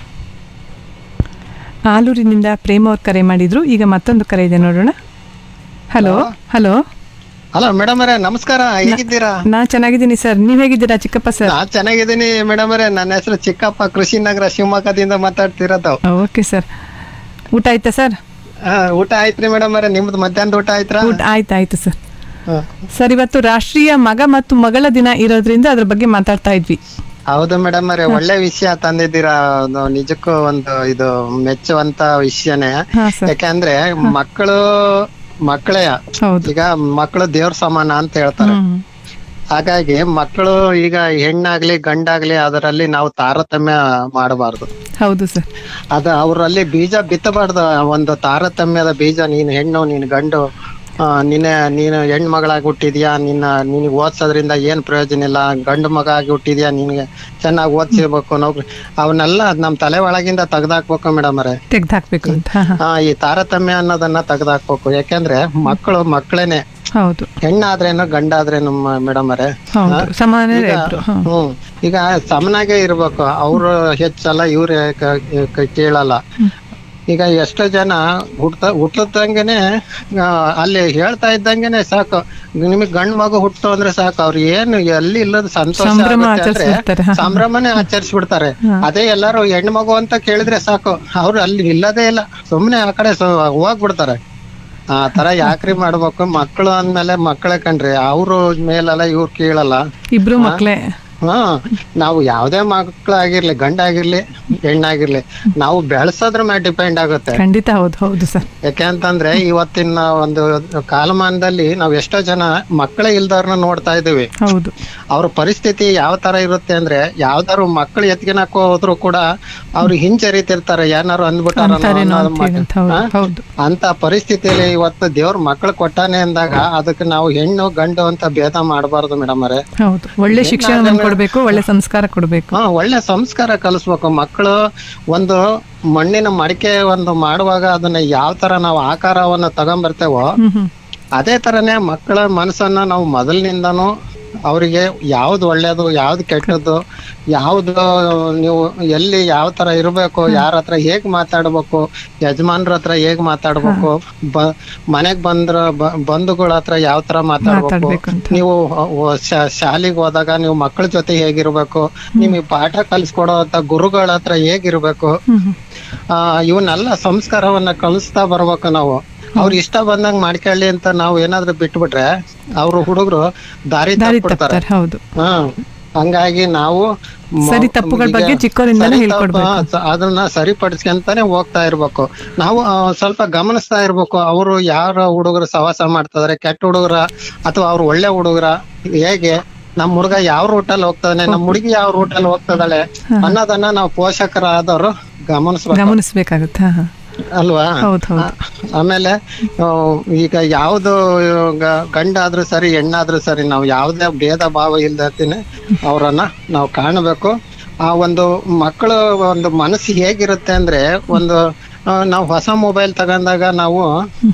ಆಲೂರಿನಿಂದ ಪ್ರೇಮ ಅವ್ರು ಕರೆ ಮಾಡಿದ್ರು ಈಗ ಮತ್ತೊಂದು ಕರೆ ಇದೆ ನೋಡೋಣ ಹಲೋ ಹಲೋ ಹಲೋ ಮೇಡಮ್ ಅವರೇ ನಮಸ್ಕಾರ ಹೇಗಿದ್ದೀರಾ ನಾ ಚೆನ್ನಾಗಿದ್ದೀನಿ ಸರ್ ನೀವ್ ಹೇಗಿದ್ದೀರಾ ಚಿಕ್ಕಪ್ಪ ಸರ್ ನಾ ಚೆನ್ನಾಗಿದ್ದೀನಿ ಮೇಡಮ್ ಅವರೇ ನನ್ನ ಹೆಸರು ಚಿಕ್ಕಪ್ಪ ಕೃಷಿ ನಗರ ಶಿವಮೊಗ್ಗದಿಂದ ಮಾತಾಡ್ತಿರೋದು ಓಕೆ ಸರ್ ಊಟ ಆಯ್ತಾ ಸರ್ ಆ, ಊಟ ಆಯ್ತ್ರಿ ಮೇಡಮ್ ಅವರೇ ನಿಮ್ದು ಮಧ್ಯಾಹ್ನದ ಊಟ ಆಯ್ತ್ರಾ ಊಟ ಆಯ್ತು ಆಯ್ತು ಸರ್ ಹಾ. ಸರ್ ಇವತ್ತು ರಾಷ್ಟ್ರೀಯ ಮಗ ಮತ್ತು ಮಗಳ ದಿನ ಇರೋದ್ರಿಂದ ಅದ್ರ ಬಗ್ಗೆ ಮಾತಾಡ್ತಾ ಇದ್ವಿ ಹೌದು ಮೇಡಮ್ ಅವರೇ ಒಳ್ಳೆ ವಿಷಯ ತಂದಿದ್ದೀರಾ ಅದು ನಿಜಕ್ಕೂ ಒಂದು ಇದು ಮೆಚ್ಚುವಂತ ವಿಷಯನೇ ಹಾ ಸರ್ ಯಾಕಂದ್ರೆ ಮಕ್ಕಳು ಮಕ್ಕಳೇ ಹೌದು ಈಗ ಮಕ್ಕಳು ದೇವ್ರ ಸಮಾನ ಅಂತ ಹೇಳ್ತಾರೆ ಹ್ಮ್ ಹಾಗಾಗಿ ಮಕ್ಕಳು ಈಗ ಹೆಣ್ಣಾಗ್ಲಿ ಗಂಡಾಗ್ಲಿ ಅದರಲ್ಲಿ ನಾವು ತಾರತಮ್ಯ ಮಾಡಬಾರ್ದು ಹೌದು ಸರ್ ಅದ ಅವರಲ್ಲಿ ಬೀಜ ಬಿತ್ತಬಾರ್ದು ಒಂದು ತಾರತಮ್ಯದ ಬೀಜ ನೀನು ಹೆಣ್ಣು ನೀನು ಗಂಡು ಆ, ನಿನ್ನೆ ನೀನು ಹೆಣ್ ಮಗಳಾಗಿ ಹುಟ್ಟಿದ್ಯಾ ನಿನ್ನ ನಿನಗೆ ಓದ್ಸೋದ್ರಿಂದ ಏನ್ ಪ್ರಯೋಜನ ಇಲ್ಲ ಗಂಡು ಮಗ ಆಗಿ ಹುಟ್ಟಿದ್ಯಾ ನಿನ್ಗೆ ಚೆನ್ನಾಗಿ ಓದ್ಸಿರ್ಬೇಕು ನೌಕರಿ ಅವನ್ನೆಲ್ಲ ನಮ್ ತಲೆ ಒಳಗಿಂದ ತೆಗ್ದಾಕ್ಬೇಕು ಮೇಡಮ್ ಅವರೇ ತೆಗ್ದಾಕ್ಬೇಕು ಅಂತ ಹಾ, ಹಾ. ಆ ಈ ತಾರತಮ್ಯ ಅನ್ನೋದನ್ನ ತೆಗ್ದಾಕ್ಬೇಕು ಯಾಕೆಂದ್ರೆ ಮಕ್ಕಳು ಮಕ್ಕಳೇನೆ ಹೌದು ಹೆಣ್ಣಾದ್ರೇನು ಗಂಡಾದ್ರೇನು ಮೇಡಮ್ ಅವರೇ ಹೌದು ಸಮಾನ ಈಗ ಇಬ್ರು ಹಾ. ಹ್ಮ್ ಈಗ ಸಮನಾಗೆ ಇರ್ಬೇಕು ಅವ್ರು ಹೆಚ್ಚಲ್ಲ ಇವ್ರು ಕೇಳಲ್ಲ ಈಗ ಎಷ್ಟೋ ಜನ ಹುಟ್ಟ ಹುಟ್ಟದಂಗೆನೆ ಆ, ಅಲ್ಲಿ ಹೇಳ್ತಾ ಇದ್ದಂಗೆನೆ ಸಾಕು ನಿಮಗ್ ಗಂಡ್ ಮಗು ಹುಟ್ಟು ಅಂದ್ರೆ ಸಾಕು ಅವ್ರು ಏನು ಎಲ್ಲಿ ಇಲ್ಲದ ಸಂತೋಷ ಸಂಭ್ರಮ ಆಗುತ್ತೆ ಅಂದ್ರೆ ಆಚರಿಸ್ಬಿಡ್ತಾರೆ, ಹಾ. ಸಂಭ್ರಮನೇ ಆಚರಿಸ್ಬಿಡ್ತಾರೆ ಅದೇ ಎಲ್ಲಾರು ಹೆಣ್ಣು ಮಗು ಅಂತ ಕೇಳಿದ್ರೆ ಸಾಕು ಅವ್ರು ಅಲ್ಲಿ ಇಲ್ಲದೇ ಇಲ್ಲ ಸುಮ್ನೆ ಆ ಕಡೆ ಸ- ಹೋಗ್ಬಿಡ್ತಾರೆ ಆ ತರ ಯಾಕ್ರಿ ಮಾಡ್ಬೇಕು ಮಕ್ಕಳು ಅಂದ್ಮೇಲೆ ಮಕ್ಕಳೇ ಕಣ್ರಿ ಅವ್ರು ಮೇಲೆಲ್ಲ ಇವ್ರು ಕೀಳಲ್ಲ ಇಬ್ರು ಮಕ್ಳೇ ಹಾ ನಾವು ಯಾವ್ದೇ ಮಕ್ಳಾಗಿರ್ಲಿ ಗಂಡ ಆಗಿರ್ಲಿ ಹೆಣ್ಣಾಗಿರ್ಲಿ ನಾವು ಬೆಳೆಸೋದ್ರ ಮೇಲೆ ಡಿಪೆಂಡ್ ಆಗುತ್ತೆ ಖಂಡಿತ ಹೌದು ಹೌದು ಸರ್ ಯಾಕೆಂತಂದ್ರೆ ಇವತ್ತಿನ ಒಂದು ಕಾಲಮಾನದಲ್ಲಿ ನಾವ್ ಎಷ್ಟೋ ಜನ ಮಕ್ಕಳೇ ಇಲ್ದವ್ರನ್ನ ನೋಡ್ತಾ ಇದೀವಿ ಹೌದು ಅವ್ರ ಪರಿಸ್ಥಿತಿ ಯಾವ ತರ ಇರುತ್ತೆ ಅಂದ್ರೆ ಯಾವ್ದಾರು ಮಕ್ಕಳು ಎತ್ಕಿನಕ್ ಹೋದ್ರು ಕೂಡ ಅವ್ರು ಹಿಂಜರಿತಿರ್ತಾರೆ ಏನಾರು ಅಂದ್ಬಿಟ್ಟಾರ ಅಂತಾರೇನೋ ಅಂತ ಹೇಳಿ ಅಂತ ಹೌದು ಹೌದು ಅಂತ ಪರಿಸ್ಥಿತಿಯಲ್ಲಿ ಇವತ್ತು ದೇವ್ರ ಮಕ್ಕಳು ಕೊಟ್ಟಾನೆ ಅಂದಾಗ ಅದಕ್ಕೆ ನಾವು ಹೆಣ್ಣು ಗಂಡು ಅಂತ ಭೇದ ಮಾಡಬಾರ್ದು ಮೇಡಮ್ ಅವರೇ ಹೌದು ಒಳ್ಳೆ ಶಿಕ್ಷಣ ಕೊಡ್ಬೇಕು ಒಳ್ಳೆ ಸಂಸ್ಕಾರ ಕೊಡ್ಬೇಕು ಹಾ ಒಳ್ಳೆ ಸಂಸ್ಕಾರ ಕಲಿಸ್ಬೇಕು ಮಕ್ಕಳು ಒಂದು ಮಣ್ಣಿನ ಮಡಿಕೆ ಒಂದು ಮಾಡುವಾಗ ಅದನ್ನ ಯಾವ ತರ ನಾವು ಆಕಾರವನ್ನ ತಗೊಂಬರ್ತೇವೋ ಹ್ಮ್ ಹ್ಮ್ ಅದೇ ತರನೇ ಮಕ್ಕಳ ಮನಸ್ಸನ್ನ ನಾವು ಮೊದಲಿನಿಂದನೂ ಅವರಿಗೆ ಯಾವ್ದು ಒಳ್ಳೇದು ಯಾವ್ದು ಕೆಟ್ಟದ್ದು ಯಾವ್ದು ನೀವು ಎಲ್ಲಿ ಯಾವ ತರ ಇರಬೇಕು ಯಾರ ಹತ್ರ ಹೇಗ್ ಮಾತಾಡ್ಬೇಕು ಯಜಮಾನ್ರ ಹತ್ರ ಹೇಗ್ ಮಾತಾಡ್ಬೇಕು ಬ ಮನೆಗ್ ಬಂದ್ರ ಬ- ಬಂಧುಗಳ ಹತ್ರ ಯಾವ ತರ ಮಾತಾಡ್ಬೇಕು ಮಾತಾಡ್ಬೇಕು ಅಂತ. ನೀವು ಶಾಲೆಗೆ ಹೋದಾಗ ನೀವು ಮಕ್ಕಳ ಜೊತೆ ಹೇಗಿರ್ಬೇಕು ನಿಮಗೆ ಪಾಠ ಕಲಿಸ್ಕೊಡೋ ಅಂತ ಗುರುಗಳ ಹತ್ರ ಹೇಗಿರ್ಬೇಕು ಹ್ಮ್ ಹ್ಮ್. ಆ ಇವನ್ನೆಲ್ಲ ಸಂಸ್ಕಾರವನ್ನ ಕಲಿಸ್ತಾ ಬರ್ಬೇಕು ನಾವು ಅವ್ರ ಇಷ್ಟ ಬಂದಂಗ್ ಮಾಡ್ಕೊಳ್ಳಿ ಅಂತ ನಾವು ಏನಾದ್ರೂ ಬಿಟ್ಬಿಟ್ರೆ ಅವ್ರು ಹುಡುಗರು ದಾರಿ ದಾರಿ ತಪ್ಪಿಡ್ತಾರೆ ತಪ್ತಾರೆ ಹೌದು ಹ್ಮ್ ಹಂಗಾಗಿ ನಾವು ಮ- ಸರಿ ತಪ್ಪುಗಳ ಈಗ ಬಗ್ಗೆ ಚಿಕ್ಕವರಿಂದಾನೇ ಸರಿ ತಪ್ಪು, ಹೇಳ್ಕೊಡ್ಬೇಕು. ಸ- ಅದನ್ನ ಸರಿಪಡಿಸ್ಕೊಂತಾನೆ ಹೋಗ್ತಾ ಇರ್ಬೇಕು ನಾವು ಆ, ಸ್ವಲ್ಪ ಗಮನಿಸ್ತಾ ಇರ್ಬೇಕು ಅವರು ಯಾರ ಹುಡುಗರು ಸವಾಸ ಮಾಡ್ತಿದಾರೆ ಕೆಟ್ಟ ಹುಡುಗರ ಅಥವಾ ಅವ್ರು ಒಳ್ಳೆ ಹುಡುಗರ ಹೇಗೆ ನಮ್ ಹುಡುಗ ಯಾವ ರೂಟಲ್ಲಿ ಹೋಗ್ತಾನೆ ನಮ್ ಹುಡುಗಿ ಯಾವ ರೂಟಲ್ಲಿ ಹೋಗ್ತದಾಳೆ ಅನ್ನೋದನ್ನ ನಾವು ಪೋಷಕರಾದವರು ಗಮನಿಸ್ಬೇಕು ಗಮನಿಸ್ಬೇಕಾಗುತ್ತೆ ಹಾ ಹಾ ಅಲ್ವಾ ಹೌದು ಹೌದು ಆಮೇಲೆ ಆ, ಈಗ ಯಾವ್ದು ಗ- ಗಂಡಾದ್ರೂ ಸರಿ ಹೆಣ್ಣಾದ್ರೂ ಸರಿ ನಾವು ಯಾವ್ದೇ ಭೇದ ಭಾವ ಇಲ್ದತಿನೇ ಅವರನ್ನ ನಾವು ಕಾಣಬೇಕು ಆ ಒಂದು ಮಕ್ಕಳು ಒಂದು ಮನಸ್ಸು ಹೇಗಿರುತ್ತೆ ಅಂದ್ರೆ ಒಂದು ಆ, ನಾವು ಹೊಸ ಮೊಬೈಲ್ ತಗೊಂಡಾಗ ನಾವು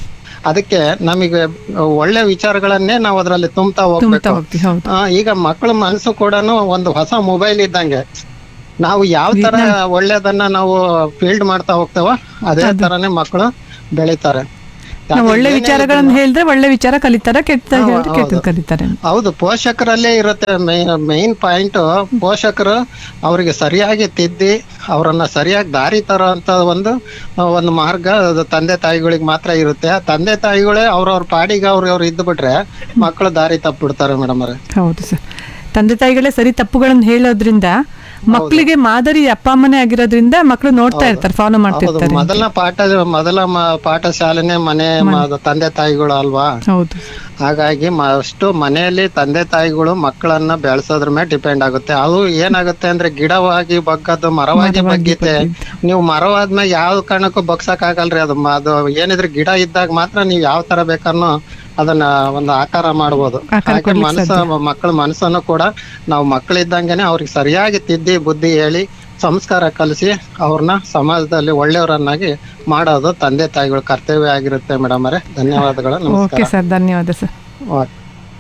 ಅದಕ್ಕೆ ನಮಗೆ ಒಳ್ಳೆ ವಿಚಾರಗಳನ್ನೇ ನಾವು ಅದರಲ್ಲಿ ತುಂಬ್ತಾ ತುಂಬ್ತಾ ಹೋಗ್ಬೇಕು ಹೋಗ್ತೀವಿ ಹೌದು ಆ, ಈಗ ಮಕ್ಕಳ ಮನಸ್ಸು ಕೂಡ ಒಂದು ಹೊಸ ಮೊಬೈಲ್ ಇದ್ದಂಗೆ ನಾವು ಯಾವ ತರ ಒಳ್ಳೇದನ್ನ ನಾವು ಫೀಲ್ಡ್ ಮಾಡ್ತಾ ಹೋಗ್ತೇವ ಅದೇ ತರನೇ ಮಕ್ಕಳು ಬೆಳಿತಾರೆ ನಾವು ಒಳ್ಳೆ ಏನೇ ವಿಚಾರಗಳನ್ನ ಹೇಳಿದ್ರೆ ಒಳ್ಳೆ ವಿಚಾರ ಕಲಿತಾರೆ ಕೆಟ್ಟ ಹೌದು, ಹೇಳಿದ್ರೆ ಕೆಟ್ಟದ್ ಹೌದು. ಕಲಿತಾರೆ ಹೌದು ಪೋಷಕರಲ್ಲೇ ಇರುತ್ತೆ ಮೈನ್ ಪಾಯಿಂಟ್ ಪೋಷಕರು ಅವರಿಗೆ ಸರಿಯಾಗಿ ತಿದ್ದಿ ಅವರನ್ನ ಸರಿಯಾಗಿ ದಾರಿ ತರೋ ಅಂತ ಒಂದು ಆ, ಒಂದು ಮಾರ್ಗ ಅದು ತಂದೆ ತಾಯಿಗಳಿಗೆ ಮಾತ್ರ ಇರುತ್ತೆ ಆ ತಂದೆ ತಾಯಿಗಳೇ ಅವ್ರವ್ರ ಪಾಡಿಗೆ ಅವ್ರ ಅವ್ರು ಇದ್ದು ಬಿಟ್ರೆ ಮಕ್ಕಳು ದಾರಿ ತಪ್ಪಿಬಿಡ್ತಾರೆ ಮೇಡಮ್ ಅವರೇ ಹೌದು ಸರ್ ತಂದೆ ತಾಯಿಗಳೇ ಸರಿ ತಪ್ಪುಗಳನ್ನ ಹೇಳೋದ್ರಿಂದ ಮಕ್ಕಳಿಗೆ ಮಾದರಿ ಅಪ್ಪ ಅಮ್ಮನೇ ಆಗಿರೋದ್ರಿಂದ ಮಕ್ಕಳು ನೋಡ್ತಾ ಇರ್ತಾರೆ ಫಾಲೋ ಹೌದು ಮಾಡ್ತಿರ್ತಾರೆ ಮೊದಲ ಪಾಠ ಮೊದಲ ಮ- ಪಾಠಶಾಲೆನೇ ಮನೆ ಮ- ತಂದೆ ತಾಯಿಗಳು ಅಲ್ವಾ ಹೌದು ಹಾಗಾಗಿ ಮ- ಅಷ್ಟು ಮನೆಯಲ್ಲಿ ತಂದೆ ತಾಯಿಗಳು ಮಕ್ಕಳನ್ನ ಬೆಳೆಸೋದ್ರ ಮೇಲೆ ಡಿಪೆಂಡ್ ಆಗುತ್ತೆ ಅದು ಏನಾಗುತ್ತೆ ಅಂದ್ರೆ ಗಿಡವಾಗಿ ಬಗ್ಗದ್ದು ಮರವಾಗಿ ಬಗ್ಗಿದೆ ನೀವು ಮರವಾದ್ಮೇಲೆ ಯಾವ ಕಾರಣಕ್ಕೂ ಬಗ್ಸಕ್ ಆಗಲ್ರಿ ಅದು ಮ- ಅದು ಏನಿದ್ರೆ ಗಿಡ ಇದ್ದಾಗ ಮಾತ್ರ ನೀವು ಯಾವ ತರ ಬೇಕಾದ್ರೂ ಅದನ್ನ ಒಂದು ಆಕಾರ ಮಾಡ್ಬೋದು ಆಕಾರ ಹಾಗೆ ಕೊಡ್ಲಿಕ್ಕೆ ಮನಸ್ಸ ಮಕ್ಕಳ ಮನಸ್ಸನ್ನು ಕೂಡ ನಾವು ಮಕ್ಕಳಿದ್ದಂಗೆನೆ ಅವ್ರಿಗೆ ಸರಿಯಾಗಿ ತಿದ್ದಿ ಬುದ್ಧಿ ಹೇಳಿ ಸಂಸ್ಕಾರ ಕಲಿಸಿ ಅವ್ರನ್ನ ಸಮಾಜದಲ್ಲಿ ಒಳ್ಳೆಯವರನ್ನಾಗಿ ಮಾಡೋದು ತಂದೆ ತಾಯಿಗಳ ಕರ್ತವ್ಯ ಆಗಿರುತ್ತೆ ಮೇಡಮ್ ಅವರೇ ಧನ್ಯವಾದಗಳು ಓಕೆ ನಮಸ್ಕಾರ ಸರ್ ಧನ್ಯವಾದ ಸರ್ ಓಕೆ.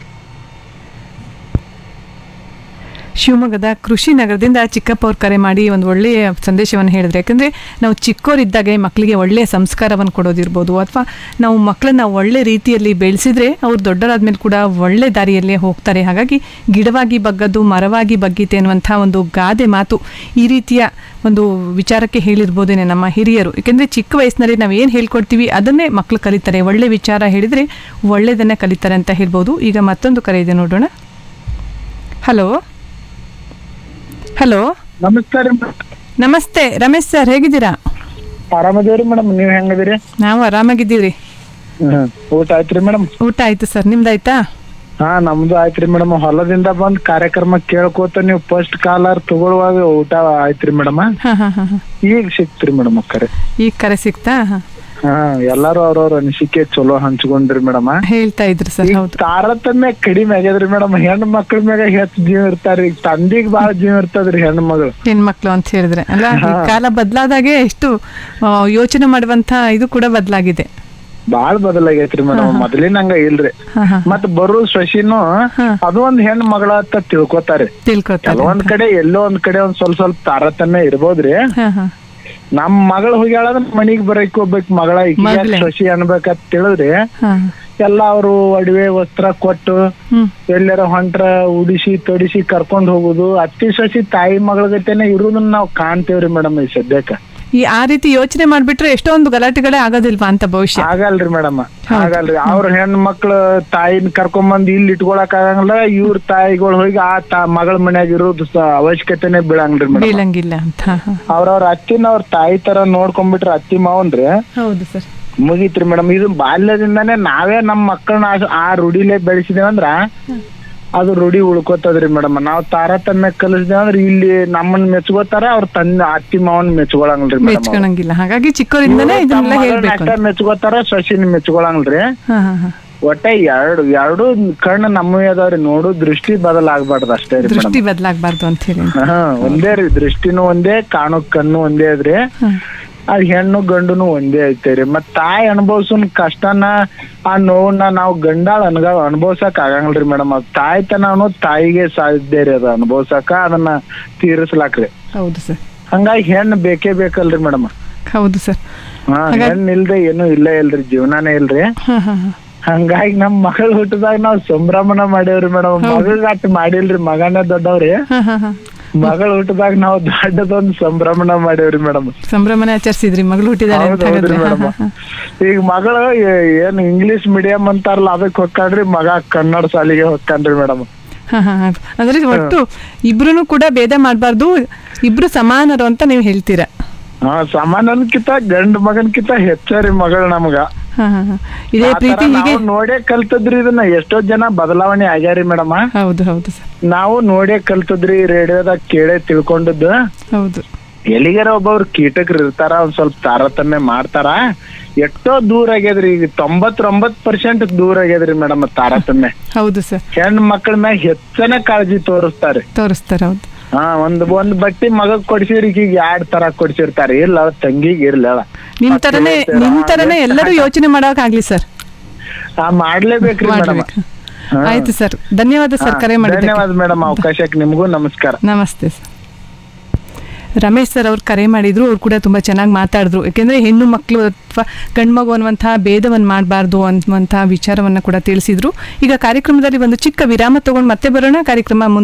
ಶಿವಮೊಗ್ಗದ ಕೃಷಿ ನಗರದಿಂದ ಚಿಕ್ಕಪ್ಪ ಅವ್ರು ಕರೆ ಮಾಡಿ ಒಂದು ಒಳ್ಳೆಯ ಸಂದೇಶವನ್ನು ಹೇಳಿದ್ರೆ ಯಾಕಂದರೆ ನಾವು ಚಿಕ್ಕವರಿದ್ದಾಗೆ ಮಕ್ಕಳಿಗೆ ಒಳ್ಳೆಯ ಸಂಸ್ಕಾರವನ್ನು ಕೊಡೋದಿರ್ಬೋದು ಅಥವಾ ನಾವು ಮಕ್ಕಳನ್ನ ಒಳ್ಳೆ ರೀತಿಯಲ್ಲಿ ಬೆಳೆಸಿದ್ರೆ ಅವ್ರು ದೊಡ್ಡರಾದ್ಮೇಲೆ ಕೂಡ ಒಳ್ಳೆ ದಾರಿಯಲ್ಲೇ ಹೋಗ್ತಾರೆ ಹಾಗಾಗಿ ಗಿಡವಾಗಿ ಬಗ್ಗದ್ದು ಮರವಾಗಿ ಬಗ್ಗೀತೆ ಅನ್ನುವಂಥ ಒಂದು ಗಾದೆ ಮಾತು ಈ ರೀತಿಯ ಒಂದು ವಿಚಾರಕ್ಕೆ ಹೇಳಿರ್ಬೋದೇನೆ ನಮ್ಮ ಹಿರಿಯರು ಯಾಕೆಂದರೆ ಚಿಕ್ಕ ವಯಸ್ಸಿನಲ್ಲಿ ನಾವು ಏನು ಹೇಳ್ಕೊಡ್ತೀವಿ ಅದನ್ನೇ ಮಕ್ಕಳು ಕಲಿತಾರೆ ಒಳ್ಳೆ ವಿಚಾರ ಹೇಳಿದರೆ ಒಳ್ಳೆಯದನ್ನೇ ಕಲಿತಾರೆ ಅಂತ ಹೇಳ್ಬೋದು ಈಗ ಮತ್ತೊಂದು ಕರೆ ಇದೆ ನೋಡೋಣ ಹಲೋ ಹಲೋ ನಮಸ್ಕಾರ ನಮಸ್ತೆ ರಮೇಶ್ ಸರ್ ಹೇಗಿದ್ದೀರಾ ಆರಾಮದೇವ್ರಿ ಮೇಡಮ್ ನೀವ್ ಹೆಂಗದಿರಿ ನಾವು ಆರಾಮಾಗಿದ್ದೀವ್ರಿ ಹ್ಮ್ ಊಟ ಆಯ್ತ್ರಿ ಮೇಡಮ್ ಊಟ ಆಯ್ತು ಸರ್ ನಿಮ್ದಾಯ್ತಾ ಹಾ ನಮ್ದು ಆಯ್ತ್ರಿ ಮೇಡಮ್ ಹೊಲದಿಂದ ಬಂದ್ ಕಾರ್ಯಕ್ರಮ ಕೇಳ್ಕೋತ ನೀವು ಫಸ್ಟ್ ಕಾಲರ್ ತಗೊಳ್ಳುವಾಗ ಊಟ ಆಯ್ತ್ರಿ ಮೇಡಮ್ ಹಾ ಹಾ ಹಾ ಹಾ ಈಗ ಸಿಕ್ತ್ರಿ ಮೇಡಮ್ ಕರೆ ಈಗ ಕರೆ ಸಿಕ್ತಾ ಹಾ ಹಾ ಎಲ್ಲಾರು ಅವ್ರವ್ರ ಅನಿಸಿಕೆ ಚಲೋ ಹಂಚ್ಕೊಂಡ್ರಿ ಮೇಡಮ್ ಹೇಳ್ತಾ ಇದ್ರು ಸರ್ ಹೌದು ತಾರತಮ್ಯ ಕಡಿಮೆ ಆಗ್ಯದ್ರಿ ಮೇಡಮ್ ಹೆಣ್ಣು ಮಕ್ಳ ಮ್ಯಾಗ ಹೆಚ್ಚು ಜೀವ ಇರ್ತಾರ್ರಿ ಈಗ ತಂದಿಗ್ ಬಾಳ ಜೀವ ಇರ್ತದ್ರಿ ಹೆಣ್ಣು ಮಗಳು ಹೆಣ್ಮಕ್ಳು ಅಂತ ಹೇಳಿದ್ರೆ ಅಲ್ಲ ಈ ಕಾಲ ಬದಲಾದಾಗೆ ಎಷ್ಟು ಆ, ಯೋಚನೆ ಮಾಡುವಂತ ಇದು ಕೂಡ ಬದಲಾಗಿದೆ ಬಾಳ್ ಬದಲಾಗೈತ್ರಿ ಮೇಡಮ್ ಮೊದಲಿನಂಗ ಇಲ್ರಿ ಹಾ ಹಾ ಮತ್ ಬರೋ ಸೊಸಿನು ಅದು ಒಂದ್ ಹೆಣ್ ಮಗಳ ಅಂತ ತಿಳ್ಕೊತಾರೆ ತಿಳ್ಕೊತಾರೆ ಕೆಲವೊಂದ್ ಕಡೆ ಎಲ್ಲೋ ಒಂದ್ ಕಡೆ ಒಂದ್ ಸ್ವಲ್ಪ ಸ್ವಲ್ಪ ತಾರತಮ್ಯ ಇರ್ಬೋದ್ರಿ ಹಾ ಹಾ ನಮ್ ಮಗಳು ಹೋಗ್ಯಾಳ ಮನಿಗ್ ಬರಕ್ ಹೋಗ್ಬೇಕು ಮಗಳ ಈಗ ಮಗ್ಳೇ. ಸೊಸಿ ಅನ್ಬೇಕಂತ ತಿಳಿದ್ರಿ ಹಾ ಎಲ್ಲ ಅವರು ಒಡವೆ ವಸ್ತ್ರ ಕೊಟ್ಟು ಎಲ್ಲಾರ ಹೊಂಟ್ರ ಉಡಿಸಿ ತೊಡಿಸಿ ಕರ್ಕೊಂಡ್ ಹೋಗುದು ಅತ್ತಿ ಸಸಿ ತಾಯಿ ಮಗಳ ಜೊತೆನೆ ಇರುದನ್ನ ನಾವ್ ಕಾಣ್ತೇವ್ರಿ ಮೇಡಮ್ ಈ ಸದ್ಯಕ್ಕ ಈ ಆ ರೀತಿ ಯೋಚನೆ ಮಾಡ್ಬಿಟ್ರೆ ಎಷ್ಟೊಂದು ಗಲಾಟೆಗಳೇ ಆಗೋದಿಲ್ವಾ ಅಂತ ಭವಿಷ್ಯ ಆಗಲ್ರಿ ಮೇಡಮ್ ಆಗಲ್ರಿ ಅವ್ರ ಹೆಣ್ ಮಕ್ಳು ತಾಯಿನ ಕರ್ಕೊಂಬಂದ್ ಇಲ್ಲಿ ಇಟ್ಕೊಳಕ್ ಆಗಂಗಿಲ್ಲ ಇವ್ರ ತಾಯಿಗಳು ಹೋಗಿ ಆ ತಾ ಮಗಳ ಮನ್ಯಾಗ ಇರೋದು ಸ- ಅವಶ್ಯಕತೆನೆ ಬೀಳಂಗಿಲ್ರಿ ಮೇಡಮ್ ಬೀಳಂಗಿಲ್ಲ ಅಂತ ಹ. ಅವ್ರವ್ರ ಅತ್ತಿನ ಅವ್ರ ತಾಯಿ ತರ ನೋಡ್ಕೊಂಡ್ಬಿಟ್ರ ಅತ್ತಿ ಮಾವನ್ರಿ ಹೌದು ಸರ್ ಮುಗೀತ್ರಿ ಮೇಡಮ್ ಇದು ಬಾಲ್ಯದಿಂದಾನೇ ನಾವೇ ನಮ್ಮ ಮಕ್ಕಳನ್ನ ಆ- ಆ ರೂಢಿಲೇ ಬೆಳೆಸಿದೇವಂದ್ರ ಅದು ರೂಢಿ ಉಳ್ಕೋತದ್ರಿ ಮೇಡಮ್ ನಾವ್ ತಾರತಮ್ಯ ಕಲಿಸಿದೇವ್ ಅಂದ್ರ ಇಲ್ಲಿ ನಮ್ಮನ್ನ ಮೆಚ್ಕೋತಾರ ಅವ್ರ ತಂದೆ ಅತ್ತಿ ಮಾವನ್ ಮೆಚ್ಕೊಳಂಗಿಲ್ರಿ ಮೇಡಮ್ ಮೆಚ್ಕೊಳಂಗಿಲ್ಲ ಹಾಗಾಗಿ ಚಿಕ್ಕವರಿಂದನೇ ಇದನ್ನೆಲ್ಲ ಹೇಳ್ಬೇಕು ಅಷ್ಟ ಮೆಚ್ಕೋತಾರ ಸೊಸಿನ ಮೆಚ್ಕೊಳಂಗಿಲ್ರಿ ಹಾ ಹಾ ಹಾ ಒಟ್ಟ ಎರಡು ಎರಡು ಕಣ್ಣು ನಮ್ಮವೇ ಅದಾವ್ರಿ ನೋಡು ದೃಷ್ಟಿ ಬದಲಾಗ್ಬಾರ್ದು ಅಷ್ಟೇ ರೀ ಮೇಡಮ್ ದೃಷ್ಟಿ ಬದಲಾಗಬಾರ್ದು ಅಂತ ಹೇಳಿ ಹಾ ಒಂದೇ ರೀ ದೃಷ್ಟಿನೂ ಒಂದೇ ಕಾಣೋ ಕಣ್ಣು ಒಂದೇ ಅದ್ರಿ ಅದ್ ಹೆಣ್ಣು ಗಂಡುನು ಒಂದೇ ಐತೆರಿ ಮತ್ ತಾಯಿ ಅನುಭವ್ಸನ್ ಕಷ್ಟನ ಆ ನೋವನ್ನ ನಾವು ಗಂಡಾಳ ಅನ್ಗ ಅನುಭವ್ಸಕ್ ಆಗಂಗಿಲ್ರಿ ಮೇಡಮ್ ಅದ್ ತಾಯ್ತನ ಅನ್ನೋದ್ ತಾಯಿಗೆ ಸಾಧ್ಯ ರೀ ಅದ ಅನುಭವ್ಸಕ ಅದನ್ನ ತೀರಿಸ್ಲಾಕ್ರಿ ಹೌದು ಸರ್ ಹಂಗಾಗಿ ಹೆಣ್ಣು ಬೇಕೇ ಬೇಕಲ್ರಿ ಮೇಡಮ್ ಹೌದು ಸರ್ ಹಾ ಹೆಣ್ಣು ಇಲ್ದೆ ಏನು ಇಲ್ಲೇ ಇಲ್ರಿ ಜೀವನಾನೇ ಇಲ್ರಿ ಹಾ ಹಾ ಹಾ ಹಂಗಾಗಿ ನಮ್ ಮಗಳು ಹುಟ್ಟದಾಗ ನಾವ್ ಸಂಭ್ರಮನ ಮಾಡೇವ್ರಿ ಮೇಡಮ್ ಮಗಗ್ ಅಟ್ ಮಾಡಿಲ್ರಿ ಮಗನೇ ದೊಡ್ಡವ್ರಿ ಹಾ ಹಾ ಹಾ ಮಗಳು ಹುಟ್ಟದಾಗ ನಾವು ದೊಡ್ಡದೊಂದು ಸಂಭ್ರಮಣ ಮಾಡೇವ್ರಿ ಮೇಡಮ್ ಸಂಭ್ರಮನೇ ಆಚರಿಸಿದ್ರಿ ಮಗಳು ಹುಟ್ಟಿದಾಳೆ ಅಂತ ಹೌದೌದ್ರಿ ಹಾಗಾದ್ರೆ ಮೇಡಮ್ ಹಾ, ಹಾ, ಈಗ ಮಗಳು ಏ- ಏನ್ ಇಂಗ್ಲಿಷ್ ಮೀಡಿಯಂ ಅಂತಾರಲ್ಲ ಅದಕ್ ಹೊಕ್ಕಾಡ್ರಿ ಮಗ ಕನ್ನಡ ಶಾಲಿಗೆ ಹೊಕ್ಕಾನ್ರಿ ಮೇಡಮ್ ಹಾ ಹಾ ಹಾ. ಅಂದ್ರೆ ಒಟ್ಟು ಇಬ್ರು ಕೂಡ ಭೇದ ಮಾಡಬಾರ್ದು ಇಬ್ರು ಸಮಾನರು ಅಂತ ನೀವು ಹೇಳ್ತೀರಾ ಹಾ ಸಮಾನನ್ಕಿಂತ ಗಂಡ ಮಗನ್ಕಿಂತ ಹೆಚ್ಚರಿ ಮಗಳು ನಮಗ ಹಾ ಹಾ ಹಾ. ಇದೇ ಆ ತರ ಪ್ರೀತಿ ಹೀಗೆ ನಾವು ನೋಡೇ ಕಲ್ತದ್ರಿ ಇದನ್ನ ಎಷ್ಟೋ ಜನ ಬದಲಾವಣೆ ಆಗ್ಯಾರಿ ಮೇಡಮ್ ಹೌದು ಹೌದು ಸರ್ ನಾವು ನೋಡೇ ಕಲ್ತದ್ರಿ ರೇಡಿಯೋದಾಗ ಕೇಳೇ ತಿಳ್ಕೊಂಡದ್ದು ಹೌದು ಎಲ್ಲಿಗಾರ ಒಬ್ಬವ್ರು ಕೀಟಕರು ಇರ್ತಾರ ಒಂದ್ ಸ್ವಲ್ಪ ತಾರತಮ್ಯ ಮಾಡ್ತಾರ ಎಷ್ಟೋ ದೂರ ಆಗ್ಯದ್ರಿ ಈಗ ತೊಂಬತ್ತೊಂಬತ್ ಪರ್ಸೆಂಟ್ ದೂರ ಆಗ್ಯದ್ರಿ ಮೇಡಮ್ ತಾರತಮ್ಯ ಹೌದು ಸರ್ ಹೆಣ್ ಮಕ್ಳ ಮ್ಯಾಗ ಹೆಚ್ಚನ ಕಾಳಜಿ ತೋರಿಸ್ತಾರೆ ತೋರಿಸ್ತಾರೆ ಹೌದು ಹಾ ಒಂದ್ ಒಂದ್ ಬಟ್ಟಿ ಮಗಗ್ ಕೊಡ್ಸಿರಿ ಈಗ ಎರಡ್ ತರ ಕೊಡ್ಸಿರ್ತಾರೆ ಇಲ್ಲ ಅವ್ರ ತಂಗಿಗ್ ಇರ್ಲಿ ಅವ ನಿಮ್ ತರನೇ ನಿಮ್ ತರನೇ ಎಲ್ಲರೂ ಯೋಚನೆ ಮಾಡೋಕ್ ಆಗ್ಲಿ ಸರ್ ಆ ಮಾಡ್ಲೇಬೇಕ್ರಿ ಮೇಡಮ್ ಮಾಡ್ಬೇಕು. ಆಯ್ತು ಸರ್ ಧನ್ಯವಾದ ಸರ್ ಕರೆ ಮಾಡಿದ್ದಕ್ಕೆ ಧನ್ಯವಾದ ಮೇಡಮ್ ಅವಕಾಶಕ್ಕೆ ನಿಮ್ಗೂ ನಮಸ್ಕಾರ ನಮಸ್ತೆ ಸರ್ ರಮೇಶ್ ಸರ್ ಅವ್ರು ಕರೆ ಮಾಡಿದ್ರು ಅವ್ರು ಕೂಡ ತುಂಬ ಚೆನ್ನಾಗಿ ಮಾತಾಡಿದ್ರು ಯಾಕೆಂದರೆ ಹೆಣ್ಣು ಮಕ್ಕಳು ಅಥವಾ ಗಂಡ್ಮಗು ಅನ್ನುವಂತಹ ಭೇದವನ್ನು ಮಾಡಬಾರ್ದು ಅನ್ನುವಂತಹ ವಿಚಾರವನ್ನು ಕೂಡ ತಿಳಿಸಿದ್ರು ಈಗ ಕಾರ್ಯಕ್ರಮದಲ್ಲಿ ಒಂದು ಚಿಕ್ಕ ವಿರಾಮ ತಗೊಂಡು ಮತ್ತೆ ಬರೋಣ ಕಾರ್ಯಕ್ರಮ ಮುಂದೆ